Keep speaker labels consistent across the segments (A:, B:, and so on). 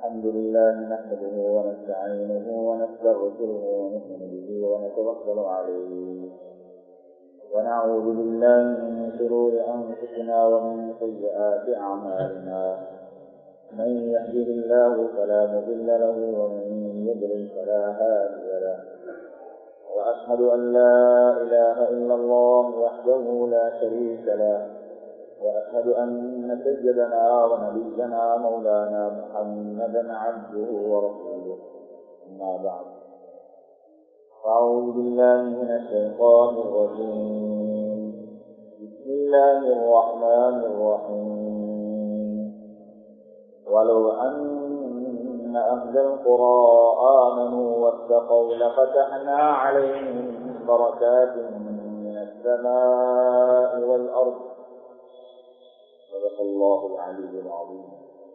A: الحمد لله نحمده ونستعينه ونستغفره ونؤمن به ونتوكل عليه ونعوذ بالله من شرور أنفسنا ومن سيئات أعمالنا من يهده الله فلا مضل له ومن يضلل فلا هادي له وأشهد أن لا إله إلا الله وحده لا شريك له وأشهد أن سيدنا ونبينا مولانا محمدا عبده ورسوله أما بعد أعوذ بالله من الشيطان الرجيم بسم الله الرحمن الرحيم ولو أن أهل القرى آمنوا واتقوا لفتحنا عليهم بركات من السماء والأرض صدق الله العلي العظيم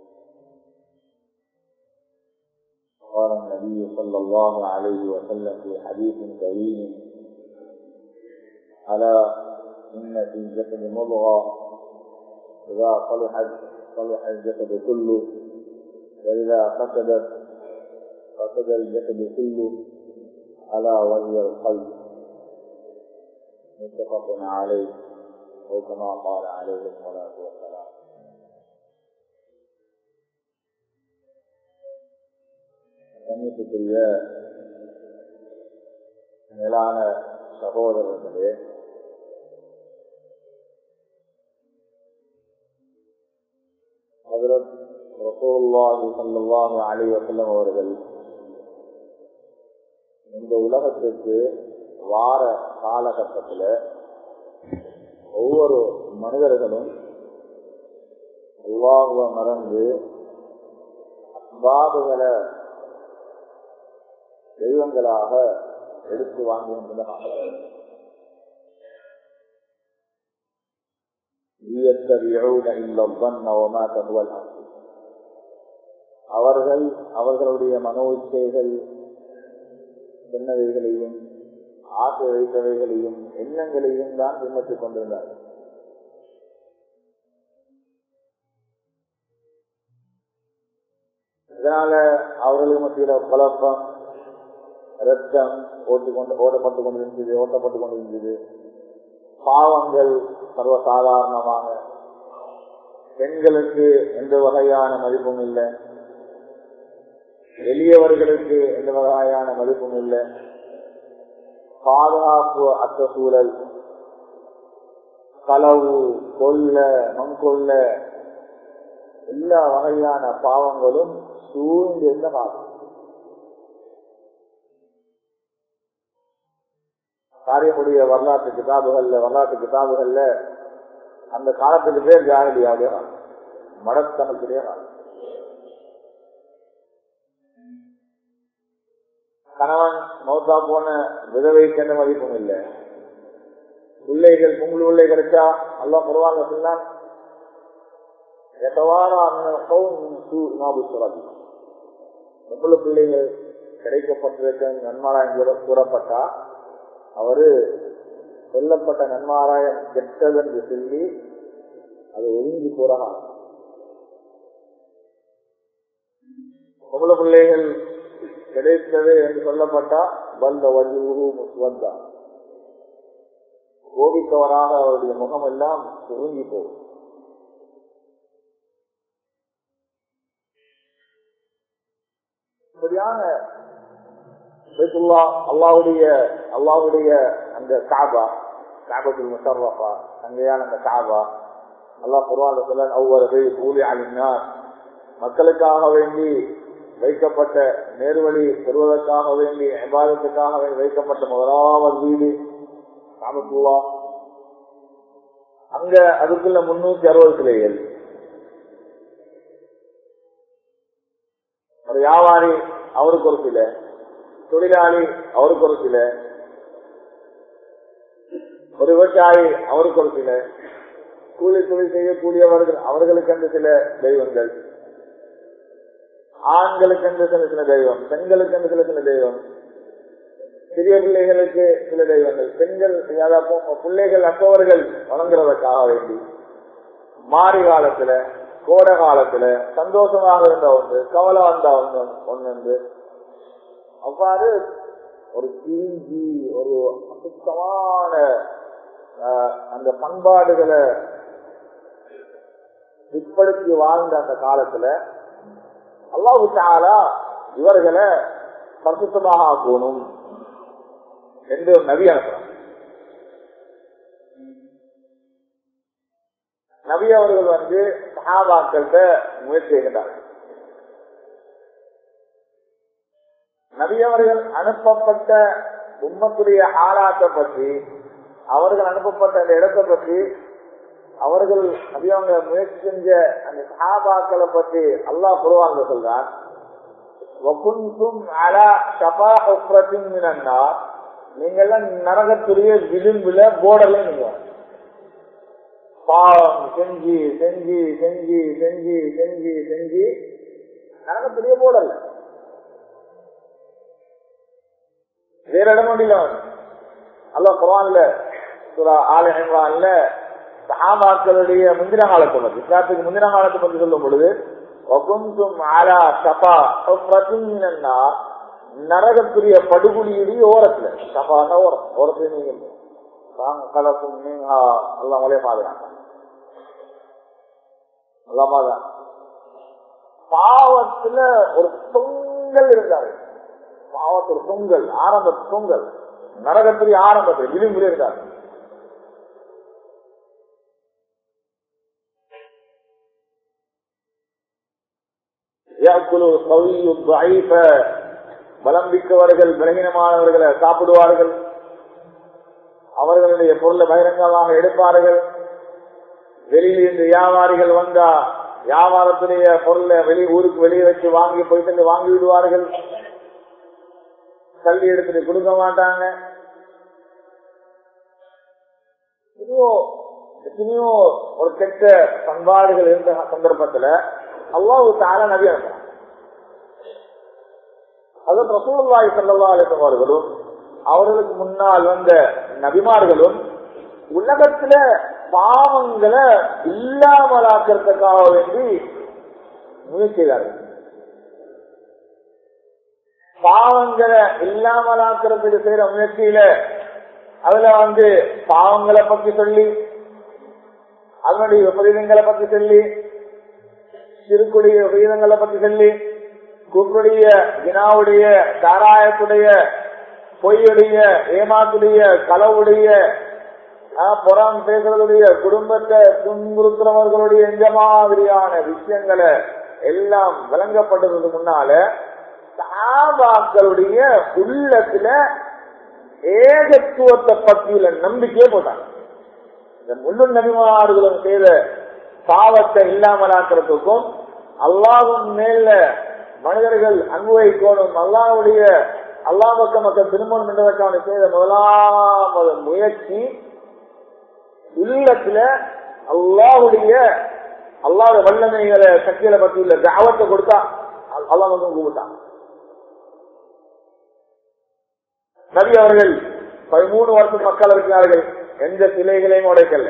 A: قال النبي صلى الله عليه وسلم في حديث كريم ألا إن في الجسد مضغة إذا صلحت صلح الجسد كله وإذا فسدت فسد الجسد كله ألا وهي القلب متفق عليه أو كما قال عليه الصلاة والسلام கண்ணியத்துக்குரிய மேலான சகோதரர்களே ஹதரத் ரசூலுல்லாஹி ஸல்லல்லாஹு அலைஹி வஸல்லம் அவர்கள் இந்த உலகத்திற்கு வார காலகட்டத்தில் ஒவ்வொரு மனிதர்களும் அல்லாஹுவ மறந்து அஸ்பாபுகளை தெய்வங்களாக எடுத்து வாங்குகின்றனர் அவர்கள் அவர்களுடைய மனோ இச்சைகள் சின்னவைகளையும் ஆசை வைத்தவைகளையும் எண்ணங்களையும் தான் பின்பற்றிக் கொண்டிருந்தார்கள் இதனால அவர்களுக்கு மத்தியில குழப்பம் ரத்தம் ஓட்டிக்கொண்டு ஓடப்பட்டு கொண்டிருந்தது ஓட்டப்பட்டு கொண்டிருந்தது பாவங்கள் சர்வசாதாரணமாக பெண்களுக்கு எந்த வகையான மதிப்பும் இல்லை எளியவர்களுக்கு எந்த வகையான மதிப்பும் இல்லை பாதுகாப்பு அற்ற சூழல் களவு கொல்ல மண்கொல்ல எல்லா வகையான பாவங்களும் சூழ்ந்திருந்த காலம் காரியமுடைய வரலாற்று கிதாபுகள்ல வரலாற்று கிதாபுகள்ல அந்த காலத்துக்கு பேர் ஜாகலியாவுடைய காலம் மடத்தனத்துடைய காலம் கணவன் மௌத்தா போன விதவைக்கு எந்த மதிப்பும் இல்லை பிள்ளைகள் பொங்கல் பிள்ளை கிடைச்சா எல்லாம் பரவாயில்ல சொன்னான் பொம்பளை பிள்ளைகள் கிடைக்கப்பட்டிருக்க நன்மாராயம் கூறப்பட்டா அவரு சொல்லப்பட்ட நன்மாராயம் கெட்டதென்று சொல்லி அது ஒதுங்கி போறா பொம்பளை பிள்ளைகள் கிடைத்தது என்று சொல்லப்பட்டா பந்த வஜூரு முஸ்வந்தா கோபித்தவராக அவருடைய முகம் எல்லாம் சுருங்கி போகும் இப்படியான அல்லாவுடைய அல்லாவுடைய அந்த காபா காபத்துல் முஷர்ரஃபா அங்கேயான அந்த காபா அல்லாஹ் குர்ஆன்ல சொல்ல அவ்வளவு கூலி அலினார் மக்களுக்காக வேண்டி வைக்கப்பட்ட நேர்வழி பெறுவதற்காக வேண்டி அபாதத்துக்காக வேண்டி வைக்கப்பட்ட முதலாவது வீடு காபத்துல்லா அங்க அதுக்குள்ள முன்னூத்தி அறுபது சிலைகள் ஒரு வியாபாரி அவருக்கு ஒரு சிலை தொழிலாளி அவருக்கு ஒரு சிலை ஒரு விவசாயி அவருக்கு ஒரு சிலை கூலி தொழில் செய்யக்கூடியவர்கள் அவர்களுக்கு அந்த சில தெய்வங்கள் ஆண்களுக்கு அந்த சில சில தெய்வம் பெண்களுக்கு அந்த சில சில தெய்வம் சிறிய பிள்ளைகளுக்கு சில தெய்வங்கள் பெண்கள் பிள்ளைகள் அப்பவர்கள் வழங்குறதற்காக வேண்டி மாறி காலத்துல கோடை காலத்துல சந்தோஷமாக இருந்த ஒன்று கவலை வந்த ஒன்று ஒன்று அவ்வாறு ஒரு தீங்கி ஒரு அசுத்தமான அந்த பண்பாடுகளை பிற்படுத்தி வாழ்ந்த அந்த காலத்துல அல்லாஹு தாலா இவர்களை பரிசுத்தமாக ஆக்கணும் என்று ஒரு நபி அனுப்புறான் நபி அவர்கள் வந்து சஹாபாக்கள்கிட்ட முயற்சி செய்கின்றார்கள் நபி அவர்கள் அனுப்பப்பட்ட உம்மத்துடைய ஆளாத்தை பற்றி அவர்கள் அனுப்பப்பட்ட அந்த இடத்தை பற்றி அவர்கள் நபியவங்க முயற்சி செஞ்ச அந்த சஹாபாக்களை பற்றி அல்லாஹ் பொதுவாக சொல்றான் நீங்க எல்லாம் நரகத்துடைய விளிம்புல போடல நீங்க பாவம் செஞ்சு செஞ்சு செஞ்சு செஞ்சு செஞ்சு செஞ்சு நரகத்துடைய போடல வேற இடம் முடியல அல்ல குரான்ல சுரா ஆல இம்ரான்ல சஹாபாக்களுடைய முந்தின காலத்தை பற்றி இஸ்லாத்துக்கு முந்தின காலத்தை பற்றி சொல்லும் பொழுது நரகத்துரிய படுகொலியுடைய ஓரத்துல சபான ஓரம் ஓரத்துல நீங்க கலக்கும் நீங்க எல்லாம் ஒரே பாதுகாங்க பாவத்துல ஒரு தொங்கல் இருந்தாரு பாவத்தில் தொங்கல் ஆரம்ப தொங்கல் நரகத்துடைய ஆரம்பத்தில் விளிம்புல இருந்தார் பலம் மிக்கவர்கள் பலகீனமானவர்களை சாப்பிடுவார்கள் அவர்களுடைய பொருளை பகிரங்கமாக எடுப்பார்கள் வெளியில் இருந்து வியாபாரிகள் வந்தா வியாபாரத்துடைய பொருளை வெளி ஊருக்கு வெளியே வச்சு வாங்கி போயிட்டு வாங்கி விடுவார்கள் கல்வி எடுத்துட்டு கொடுக்க மாட்டாங்க எத்தனையோ ஒரு கெட்ட பண்பாடுகள் இருந்த சந்தர்ப்பத்துல அல்லாஹு தார நபி அனுப்புறாங்க அதன் ரசூல்லாய் சல்லா அலிசவர்களும் அவர்களுக்கு முன்னால் வந்த நபிமார்களும் உலகத்துல பாவங்களை இல்லாமலாக்கிறதுக்காக வேண்டி முயற்சி செய்தார்கள் பாவங்களை இல்லாமலாக்கிறதுக்கு செய்யற முயற்சியில அதுல வந்து பாவங்களை பத்தி சொல்லி அதனுடைய விபரீதங்களை பத்தி சொல்லி சிறுக்குடைய விபரீதங்களை பத்தி சொல்லி குருடைய வினாவுடைய தாராயத்துடைய பொய்யுடைய ஏமாத்துடைய களவுடைய புறம் பேசுறதுடைய குடும்பத்தை துன்புறுத்துறவர்களுடைய எந்த மாதிரியான விஷயங்களை எல்லாம் விளங்கப்பட்டதுக்கு முன்னால சாபாக்களுடைய உள்ளத்துல ஏகத்துவத்தை பற்றியுள்ள நம்பிக்கையே போட்டாங்க இந்த முழு நபிமாறுகளும் செய்த பாவத்தை இல்லாமலாக்கிறதுக்கும் அல்லாவும் மேல மனிதர்கள் அன்பு வைக்கணும் அல்லாவுடைய அல்லா பக்க மக்கள் திருமணம் என்றதற்கான செய்த முதலாவது முயற்சி உள்ளத்துல அல்லாவுடைய அல்லாத வல்லமைகளை சக்திகளை பற்றி உள்ள தாவத்தை கொடுத்தா அல்லா வந்து கூப்பிட்டான் நபி அவர்கள் பதிமூணு வருஷம் மக்கள் இருக்கிறார்கள் எந்த சிலைகளையும் உடைக்கல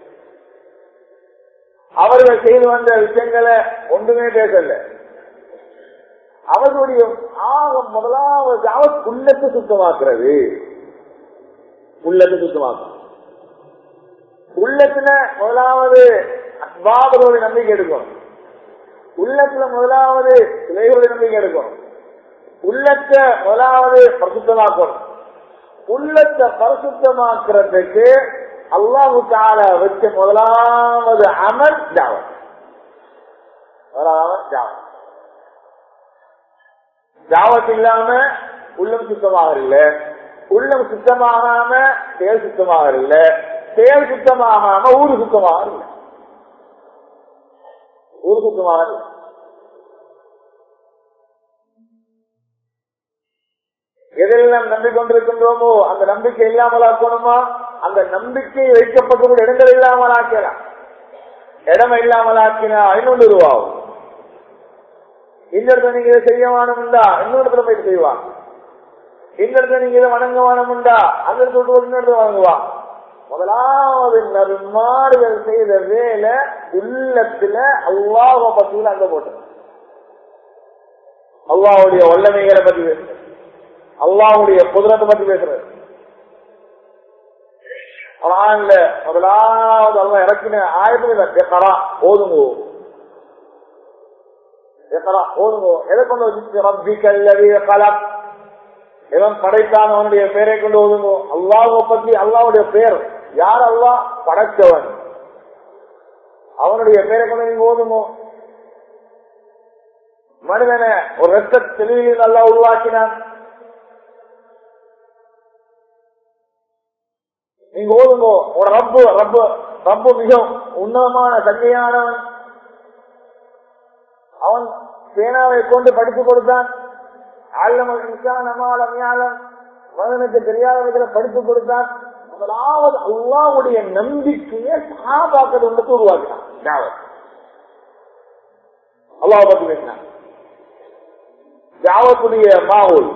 A: அவர்கள் செய்து வந்த விஷயங்களை ஒன்றுமே பேசல அவர்களுடைய ஆக முதலாவது அவர் உள்ளத்தை சுத்தமாக்குறது உள்ளத்தை சுத்தமாக்கும் உள்ளத்துல முதலாவது அஸ்பாபர்களுடைய நம்பிக்கை எடுக்கணும் உள்ளத்துல முதலாவது சிலைகளுடைய நம்பிக்கை எடுக்கணும் உள்ளத்தை முதலாவது பரிசுத்தமாக்கணும் உள்ளத்தை பரிசுத்தமாக்குறதுக்கு அல்லாஹு தால வச்ச முதலாவது அமல் ஜாவத் முதலாவது ஜாவத் ஜாவத் இல்லாம உள்ளம் சுத்தமாக இல்ல உள்ளம் சுத்தமாகாம செயல் சுத்தமாக இல்ல செயல் சுத்தமாகாம ஊரு சுத்தமாக இல்ல ஊரு சுத்தமாக இல்லை எதெல்லாம் நம்பிக்கொண்டிருக்கின்றோமோ அந்த நம்பிக்கை இல்லாமல் ஆக்கணுமா அந்த நம்பிக்கை வைக்கப்பட்ட இடங்கள் இல்லாமல் ஆக்கலாம் இடம் இல்லாமல் ஆக்கினா ஐநூறு ரூபாவும் இந்த இடத்துல நீங்க இதை செய்ய வேணும்டா இன்னொரு இடத்துல போய் செய்வான் இந்த இடத்துல நீங்க இதை வணங்க வேணும்டா அந்த இடத்துல இன்னொரு இடத்துல வணங்குவான் முதலாவது நன்மார்கள் செய்த வேலை உள்ளத்துல அல்லாஹ பத்தியில அங்க போட்டது அல்லாவுடைய வல்லமைகளை பத்தி பேசுறது அல்லாவுடைய குதிரத்தை பத்தி பேசுறது குரான்ல முதலாவது அல்லா இறக்கின ஆயிரத்துல எக்கரா ஓதுங்கோ எக்கரா ஓதுங்கோ எதை கொண்டு வச்சு ரப்பி கல்லவி கலக் எவன் படைத்தான் அவனுடைய பெயரை கொண்டு ஓதுங்கோ அல்லாஹை பத்தி அல்லாவுடைய பெயர் யார் அல்லாஹ் படைத்தவன் அவனுடைய பெயரை கொண்டு நீங்க ஓதுங்கோ மனிதனை ஒரு ரத்த தெளிவில் நல்லா உருவாக்கினான் நீங்க ஓதுங்கோ ஒரு ரப்பு ரப்பு ரப்பு மிக உன்னதமான தங்கையானவன் அவன் பேனாவை கொண்டு படித்து கொடுத்தான் ஆழமல் இன்சான் அமாலம் ஞானம் மகனுக்கு தெரியாத விதத்தில் படித்து கொடுத்தான் முதலாவது அல்லாவுடைய நம்பிக்கையை சாபாக்கள் உள்ளது உருவாக்கினான் தாவத் அல்லாஹ் பத்தி பேசினான் தாவத்துடைய மாவுல்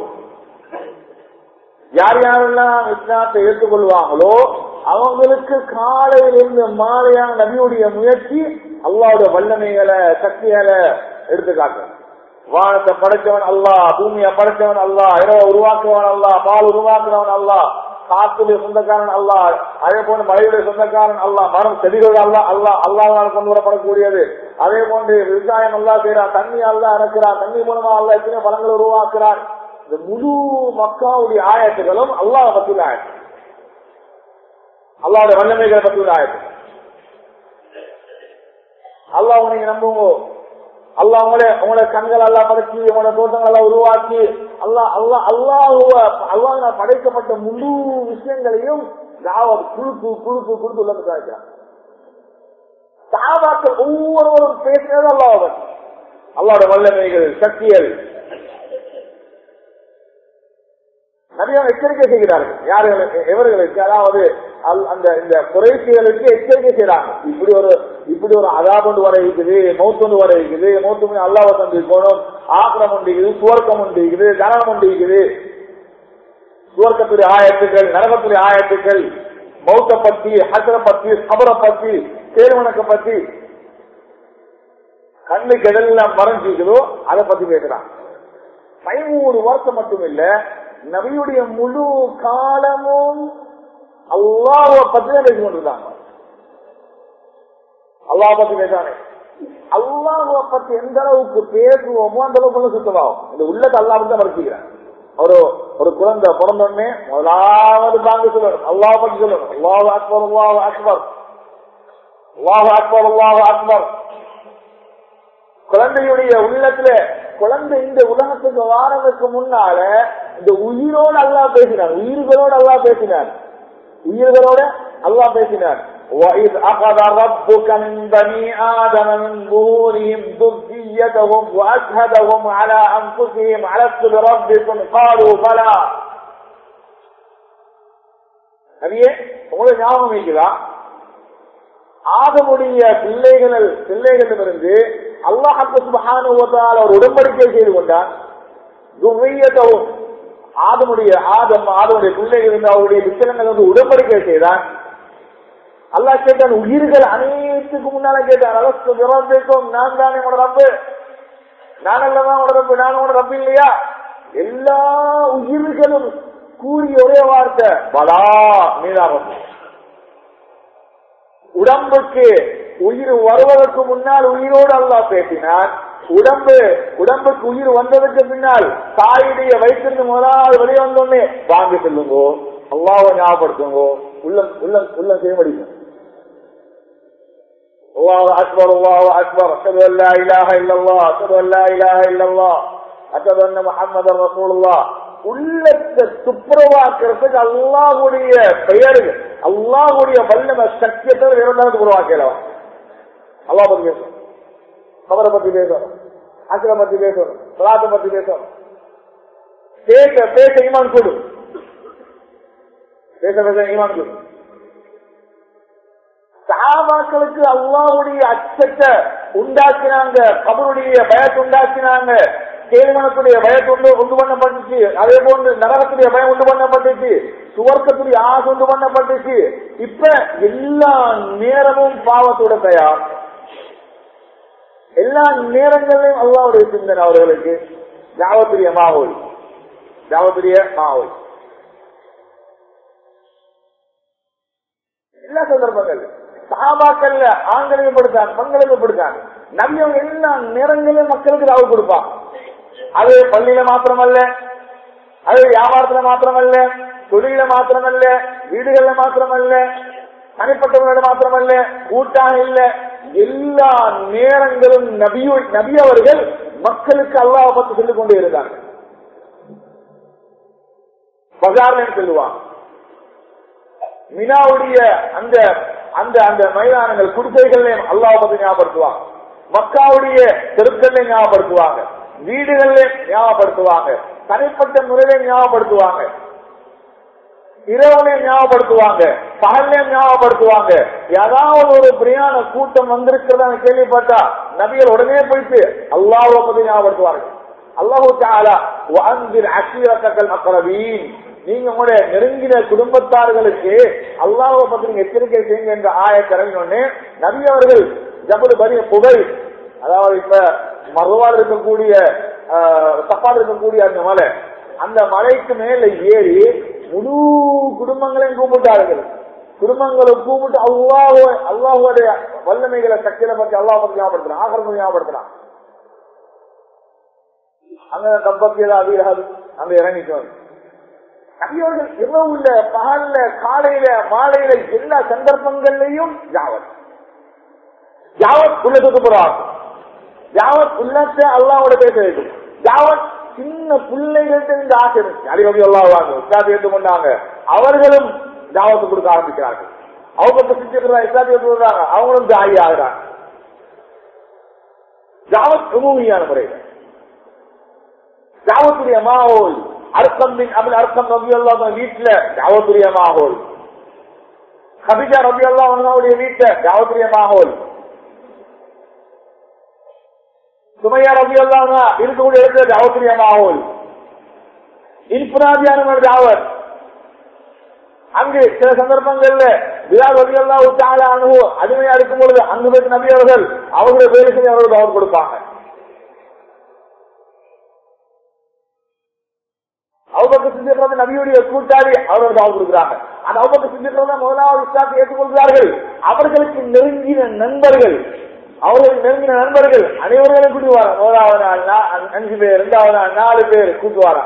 A: யார் யாரெல்லாம் இஸ்லாத்தை ஏற்றுக்கொள்வாங்களோ அவங்களுக்கு காலையிலிருந்து மாலையான நபியுடைய முயற்சி அல்லாவுடைய வல்லமைகளை சக்திகளை எடுத்து காட்டும் வானத்தை படைச்சவன் அல்லா பூமியை படைச்சவன் அல்லா இரவை உருவாக்குவன் அல்லா பால் உருவாக்குறவன் அல்லா காத்துடைய சொந்தக்காரன் அல்லா அதே போன்று மழையுடைய சொந்தக்காரன் அல்லா மரம் செடிகள் அல்லா அல்லா அல்லாவால் கொண்டு வரப்படக்கூடியது அதே போன்று விவசாயம் அல்லா செய்யறான் தண்ணி அல்லா இறக்கிறான் தண்ணி மூலமா அல்லா எத்தனை பலங்களை உருவாக்குறான் இந்த முழு மக்காவுடைய ஆயத்துகளும் அல்லாஹ் பத்தியுள்ள ஆயத்து அல்லாவுடைய வல்லமைகளை பத்தியுள்ள ஆயத்து அல்லாஹ் நீங்க நம்புங்க அல்லா உங்களே உங்களோட கண்கள் எல்லாம் படைச்சி உங்களோட தோட்டங்கள் எல்லாம் உருவாக்கி அல்லா அல்லா அல்லாஹுவ அல்லாஹ் படைக்கப்பட்ட முழு விஷயங்களையும் தாவத் குழுக்கு குழுக்கு குழுக்கு உள்ள காய்க்கிறான் சாபாக்கள் ஒவ்வொருவரும் பேசினது அல்லாஹ் அல்லாவோட வல்லமைகள் சக்திகள் நிறைய எச்சரிக்கை செய்கிறார்கள் யார்களுக்கு எவர்களுக்கு அதாவது அந்த இந்த குறைசிகளுக்கு எச்சரிக்கை செய்யறாங்க இப்படி ஒரு இப்படி ஒரு அதாப் ஒன்று வர இருக்குது மௌத்து ஒன்று வர இருக்குது மௌத்து அல்லாவை தந்திருக்கணும் ஆக்கிரம் உண்டு இருக்குது சுவர்க்கம் உண்டு இருக்குது தனம் உண்டு இருக்குது சுவர்க்கத்துடைய ஆயத்துக்கள் நரகத்துடைய ஆயத்துக்கள் மௌத்த பத்தி ஹசர பத்தி சபரை பத்தி தேர்வணக்க பத்தி கண்ணு கெடலாம் மறைஞ்சிக்குதோ அதை பத்தி பேசுறான் பதிமூணு வருஷம் மட்டும் இல்ல நபியுடைய முழு காலமும் அல்லாஹ பத்தி தான் பேசி கொண்டிருந்தாங்க அல்லாஹ் பத்தி பேசானே அல்லாஹுவ பத்தி எந்த அளவுக்கு பேசுவோமோ அந்த அளவுக்கு சுத்தமாகும் இந்த உள்ளத்தை அல்லாஹ் தான் மறைச்சிக்கிறேன் ஒரு ஒரு குழந்தை பிறந்தோடனே முதலாவது பாங்கு சொல்லணும் அல்லாஹ் பத்தி சொல்லணும் அல்லாஹ் அக்பர் அல்லாஹ் அக்பர் அல்லாஹ் அக்பர் அல்லாஹ் அக்பர் குழந்தையுடைய உள்ளத்துல குழந்தை இந்த உலகத்துக்கு வாரதுக்கு முன்னால இந்த உயிரோடு அல்லா பேசினார் உயிர்களோடு அல்லா பேசினார் உயிர்களோட அல்லா பேசினார் وَإِذْ أَخَذَ رَبُّكَ مِنْ بَنِي آدَمَ مِنْ ظُهُورِهِمْ ذُرِّيَّتَهُمْ وَأَشْهَدَهُمْ عَلَى أَنفُسِهِمْ أَلَسْتُ بِرَبِّكُمْ قَالُوا بَلَى நபியே உங்களுக்கு ஞாபகம் இருக்குதா ஆதமுடைய பிள்ளைகள் பிள்ளைகளிடமிருந்து அல்லாஹு சுபஹானுவத்தால் அவர் உடன்படிக்கை செய்து கொண்டார் துர்ரியத்தவும் ஆதமுடைய ஆதம் ஆதமுடைய பிள்ளைகள் இருந்து அவருடைய புத்தகங்கள் வந்து உடன்படிக்கை செய்தான் அல்லாஹ் கேட்டான் உயிர்கள் அனைத்துக்கு முன்னால கேட்டான் அரசு விரோதிக்கும் நான் தானே உங்களோட ரப்பு நான் அல்லதான் உங்களோட ரப்பு நான் உங்களோட ரப்பு இல்லையா எல்லா உயிர்களும் கூறிய ஒரே வார்த்தை பலா மீனா ரப்பு உடம்புக்கு உயிர் வருவதற்கு முன்னால் உயிரோடு அல்லாஹ் பேசினார் உடம்பு உடம்புக்கு உயிர் வந்ததுக்கு பின்னால் தாயுடைய வயிற்றிருந்து முதலாவது வெளியே வந்தோடனே வாங்கி செல்லுங்கோ அல்லாவை ஞாபகப்படுத்துங்கோ உள்ளம் உள்ளம் உள்ளம் செய்ய முடியும் الله أكبر الله أكبر أشهد أن لا إله إلا الله أشهد أن لا إله إلا الله أشهد أن محمد رسول الله உள்ளத்தை துப்புரவாக்குறதுக்கு அல்லாஹுடைய பெயர் அல்லாஹுடைய வல்லம சத்தியத்தை இரண்டாவது உருவாக்கலாம் அல்லா பத்தி பேசணும் கபரை பத்தி பேசணும் அக்கரை பத்தி பேசணும் சலாத்தை பத்தி பேசணும் பேச பேச ஈமான் கூடும் பேச பேச ஈமான் கூடும் சாபாக்களுக்கு அல்லாவுடைய அச்சத்தை உண்டாக்கினாங்க கபருடைய பயத்தை உண்டாக்கினாங்க கேள்வனத்துடைய பயத்தை உண்டு உண்டு பண்ணப்பட்டுச்சு அதே போன்று நரகத்துடைய பயம் உண்டு பண்ணப்பட்டுச்சு சுவர்க்கத்துடைய ஆசை உண்டு பண்ணப்பட்டுச்சு இப்ப எல்லா நேரமும் பாவத்தோட தயார் எல்லா நேரங்களிலும் அல்லாவுடைய சிந்தனை அவர்களுக்கு ஜாவத்துடைய மாவோல் ஜாவத்துடைய மாவோல் எல்லா சந்தர்ப்பங்கள் சாபாக்கள்ல ஆண்களையும் படுத்தாங்க பெண்களையும் படுத்தாங்க நபியம் எல்லா நேரங்களிலும் மக்களுக்கு ராவு கொடுப்பான் அது பள்ளியில மாத்திரமல்ல அது வியாபாரத்துல மாத்திரமல்ல தொழில மாத்திரமல்ல வீடுகள்ல மாத்திரமல்ல தனிப்பட்டவர்களோட மாத்திரமல்ல கூட்டாக இல்ல எல்லா நேரங்களும் நபியு நபி அவர்கள் மக்களுக்கு அல்லாஹ் பத்தி சொல்லிக் கொண்டே இருந்தாங்க பஜார்ல சொல்லுவாங்க மினாவுடைய அந்த அந்த அந்த மைதானங்கள் குடிசைகள்லையும் அல்லாஹ் பத்தி ஞாபகப்படுத்துவாங்க மக்காவுடைய தெருக்கள்ல ஞாபகப்படுத்துவாங்க வீடுகள்ல ஞாபகப்படுத்துவாங்க தனிப்பட்ட முறையில ஞாபகப்படுத்துவாங்க இரவுலையும் ஞாபகப்படுத்துவாங்க பகல்லையும் ஞாபகப்படுத்துவாங்க ஏதாவது ஒரு பிரியாண கூட்டம் வந்திருக்கிறதா கேள்விப்பட்டா நபிகள் உடனே போயிட்டு அல்லாஹ் பத்தி ஞாபகப்படுத்துவாங்க அல்லாஹு தாலா வாந்தில் அசீரத்தக்கள் அக்கரவீன் நீங்க உங்களுடைய நெருங்கின குடும்பத்தார்களுக்கு அல்லாஹை பத்தி நீங்க எச்சரிக்கை செய்யுங்க என்ற ஆயத்திறங்கினொன்னு நபி அவர்கள் ஜபுல் பரி புகை அதாவது இப்ப மறுவாடு இருக்கக்கூடிய தப்பாடு இருக்கக்கூடிய அந்த மலை அந்த மலைக்கு மேல ஏறி முழு குடும்பங்களையும் கூப்பிட்டார்கள் குடும்பங்களை கூப்பிட்டு அல்லாஹோ அல்லாஹுடைய வல்லமைகளை சக்தியில பத்தி அல்லாஹ் பத்தி ஞாபகப்படுத்துறான் ஆகரம் ஞாபகப்படுத்துறான் அங்க கம்பத்தியதா வீரர்கள் அங்க இறங்கிட்டோம் நபியவர்கள் இரவுல பகல்ல காலையில மாலையில எல்லா சந்தர்ப்பங்கள்லையும் ஜாவத் ஜாவத் உள்ளத்துக்கு புறாகும் ஜாவத் உள்ளத்தை அல்லாவோட பேச வேண்டும் ஜாவத் சின்ன பிள்ளைகள்கிட்ட இந்த ஆசை இருந்துச்சு அடிக்கடி அல்லாவாங்க இஸ்லாத்தை ஏற்றுக்கொண்டாங்க அவர்களும் ஜாவத்து கொடுக்க ஆரம்பிக்கிறார்கள் அவங்க சிச்சிருக்கிறா இஸ்லாத்தை ஏற்றுக்கொள்றாங்க அவங்களும் ஜாயி ஆகிறாங்க ஜாவத் உமூமியான முறையில் ஜாவத்துடைய மாவோல் அர்த்தம் பின் அபில் அர்த்தம் ரபி அல்லா வீட்டுல ஜாவத்துரிய மாகோல் கபிஜா ரபி அல்லா அவனுடைய வீட்டுல ஜாவத்துரிய மாகோல் சுமையா ரபி அல்லா இருக்கக்கூடிய இடத்துல ஜாவத்துரிய மாகோல் இன்ஃபுராதியான ஜாவத் அங்கு சில சந்தர்ப்பங்கள்ல பிலால் ரபி அல்லா தால அனுபவம் அடிமையா இருக்கும் பொழுது அங்கு போய் நபி அவர்கள் அவர்களுடைய வேலை செய்ய அவர்கள் கவனம் கொடுப்பாங்க அவங்க சிந்திக்கிறது நபியுடைய கூட்டாளி அவர்கள் தாவல் கொடுக்கிறாங்க அந்த அவங்க சிந்திக்கிறத முதலாவது இஸ்லாத்தை ஏற்றுக்கொள்கிறார்கள் அவர்களுக்கு நெருங்கின நண்பர்கள் அவர்களுக்கு நெருங்கின நண்பர்கள் அனைவர்களும் கூட்டுவாரா முதலாவது நாள் அஞ்சு பேர் இரண்டாவது நாள் நாலு பேர் கூட்டுவாரா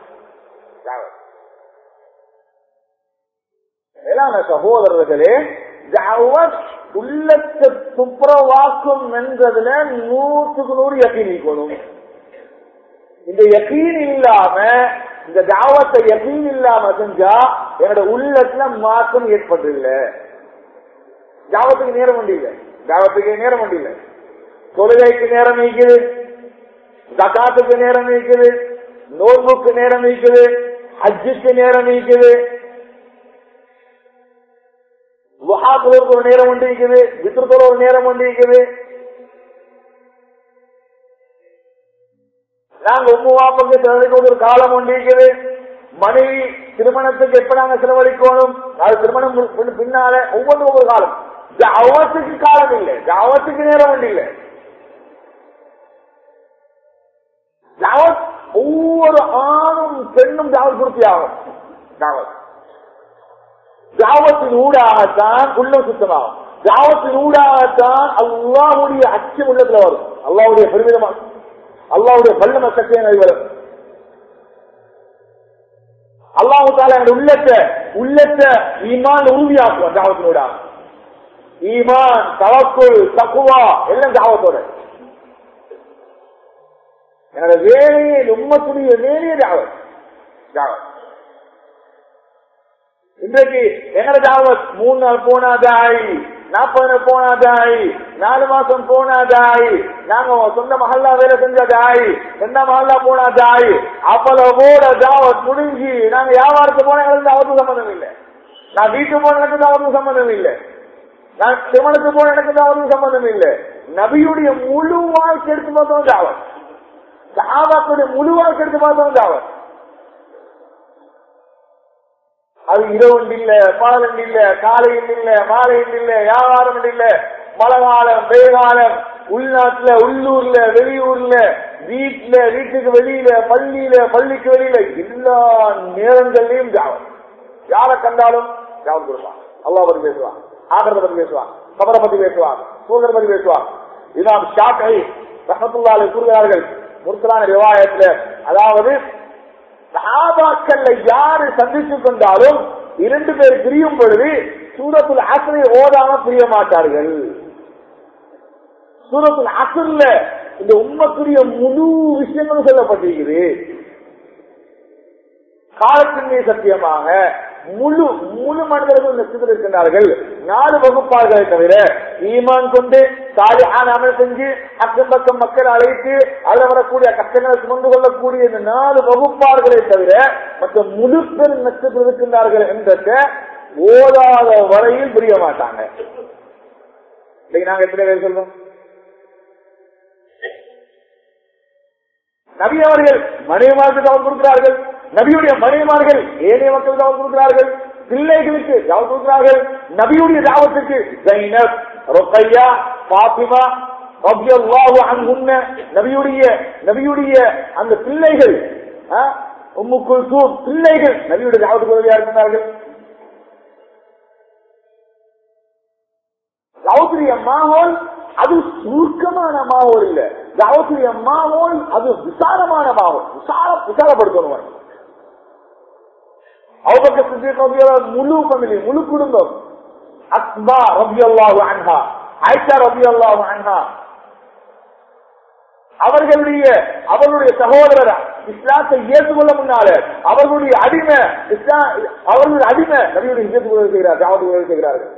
A: மேலான சகோதரர்களே உள்ளத்தை துப்புரவாக்கும் என்றதுல நூற்றுக்கு நூறு யக்கீன் இருக்கணும் இந்த யக்கீன் இல்லாம இந்த தாவத்தை யக்கீன் இல்லாம செஞ்சா என்னோட உள்ளத்துல மாற்றம் ஏற்படல தாவத்துக்கு நேரம் முடியல தாவத்துக்கு நேரம் முடியல தொழுகைக்கு நேரம் நீக்குது தக்காத்துக்கு நேரம் நீக்குது நோன்புக்கு நேரம் நீக்குது ஹஜ்ஜுக்கு நேரம் நீக்குது வஹாத்துக்கு ஒரு நேரம் ஒன்று இருக்குது வித்திரத்தோட ஒரு நேரம் ஒன்று இருக்குது நாங்க உம்மு வாப்புக்கு செலவழிக்க ஒரு காலம் ஒன்று இருக்குது மனைவி திருமணத்துக்கு எப்ப நாங்க செலவழிக்கணும் அது திருமணம் பின்- பின்னால ஒவ்வொன்றும் ஒவ்வொரு காலம் ஜாவத்துக்கு காலம் இல்லை ஜாவத்துக்கு நேரம் ஒன்று இல்லை ஜாவத் ஒவ்வொரு ஆணும் பெண்ணும் ஜாவத் பூர்த்தி ஆகும் ஜாவத் ஜாவத்தின் ஊடாகத்தான் உள்ளம் சுத்தமாகும் ஜாவத்தின் ஊடாகத்தான் அல்லாவுடைய அச்சம் உள்ளத்துல வரும் அல்லாவுடைய பெருமிதமா அல்லாவுடைய வல்லம சக்தியை வரும் அல்லாஹு தாலா எங்க உள்ளத்தை உள்ளத்தை ஈமான் உறுதியாக்குவோம் ஜாவத்தினோட ஈமான் தவக்குள் தக்குவா எல்லாம் ஜாவத்தோட என்னோட வேலையை உம்மத்துடைய வேலையே ஜாவத் ஜாவத் இன்றைக்கு எங்கட ஜாவத் மூணு நாள் போனாதாய் நாற்பது நாள் போனாதாய் நாலு மாசம் போனாதாய் நாங்க சொந்த மஹல்லா வேலை செஞ்சதாய் சொந்த மஹல்லா போனாதாய் அவ்வளவோட ஜாவத் முடிஞ்சு நாங்க வியாபாரத்துக்கு போன எங்களுக்கு ஜாவத்துக்கு சம்பந்தம் இல்லை நான் வீட்டு போன எனக்கு ஜாவத்துக்கு சம்பந்தம் இல்லை நான் திருமணத்துக்கு போன எனக்கு ஜாவத்துக்கு சம்பந்தம் இல்லை நபியுடைய முழு வாழ்க்கை எடுத்து பார்த்தோம் ஜாவத் சஹாபாக்களுடைய முழு வாழ்க்கை எடுத்து பார்த்தவங்க அவர் அது இரவு இல்ல பகல் இல்ல காலையில் இல்ல மாலையில் இல்ல வியாபாரம் இல்ல மழை காலம் வெயில் காலம் உள்நாட்டுல உள்ளூர்ல வெளியூர்ல வீட்டுல வீட்டுக்கு வெளியில பள்ளியில பள்ளிக்கு வெளியில எல்லா நேரங்கள்லயும் ஜாவம் யாரை கண்டாலும் ஜாவம் கொடுப்பான் அல்லா பத்தி பேசுவான் ஆகிறத பத்தி பேசுவான் கபரை பத்தி பேசுவான் சூழலை பத்தி பேசுவான் இமாம் ஷாஃபி ரஹமத்துல்லாலை கூறுகிறார்கள் முர்த்தலான விவாயத்துல அதாவது சஹாபாக்கள்ல யாரு சந்திச்சு கொண்டாலும் இரண்டு பேர் பிரியும் பொழுது சூரத்துல் அசரை ஓதாம பிரிய மாட்டார்கள் சூரத்துல் அசர்ல இந்த உண்மைக்குரிய முழு விஷயங்களும் சொல்லப்பட்டிருக்குது காலத்தின் சத்தியமாக முழு முழு மனிதர்கள் நட்சத்திரம் இருக்கின்றார்கள் நாலு வகுப்பார்களை தவிர ஈமான் கொண்டு சாலியான அமல் செஞ்சு அக்கம் பக்கம் மக்கள் அழைத்து அதில் வரக்கூடிய கஷ்டங்களை சுமந்து கொள்ளக்கூடிய இந்த நாலு வகுப்பார்களை தவிர மற்ற முழு பெரும் நட்சத்திரம் இருக்கின்றார்கள் என்றத ஓதாத வரையில் புரிய மாட்டாங்க இன்னைக்கு நாங்க எத்தனை பேர் சொல்றோம் நபி அவர்கள் மனைவிமாருக்கு தவறு கொடுக்கிறார்கள் நபியுடைய மனைவிமார்கள் ஏனைய மக்கள் தவறு கொடுக்கிறார்கள் பிள்ளைகளுக்கு தவறு கொடுக்கிறார்கள் நபியுடைய தாவத்துக்கு ஜைனப் ரொக்கையா பாத்திமா ரபியல்லாஹு அன்ஹுன்ன நபியுடைய நபியுடைய அந்த பிள்ளைகள் உம்மு குல்சூம் பிள்ளைகள் நபியுடைய தாவத்துக்கு உதவியா இருக்கிறார்கள் தாவத்துடைய மாஹோல் அது சுருக்கமான மாவோல் இல்ல தாவத்துடைய மாவோல் அது விசாலமான மாவோல் விசால விசாலப்படுத்தணும் அவங்க சித்திய முழு ஃபேமிலி முழு குடும்பம் அக்பா ரபி அல்லாஹு அன்ஹா ஆயிஷா ரபி அல்லாஹு அன்ஹா அவர்களுடைய அவர்களுடைய சகோதரர் இஸ்லாத்தை ஏற்றுக்கொள்ள முன்னால அவர்களுடைய அடிமை இஸ்லாம் அவர்களுடைய அடிமை நபியுடைய இஜத்துக்கு உதவி செய்கிறார் தாவத்துக்கு உதவி செய்கிறார்கள்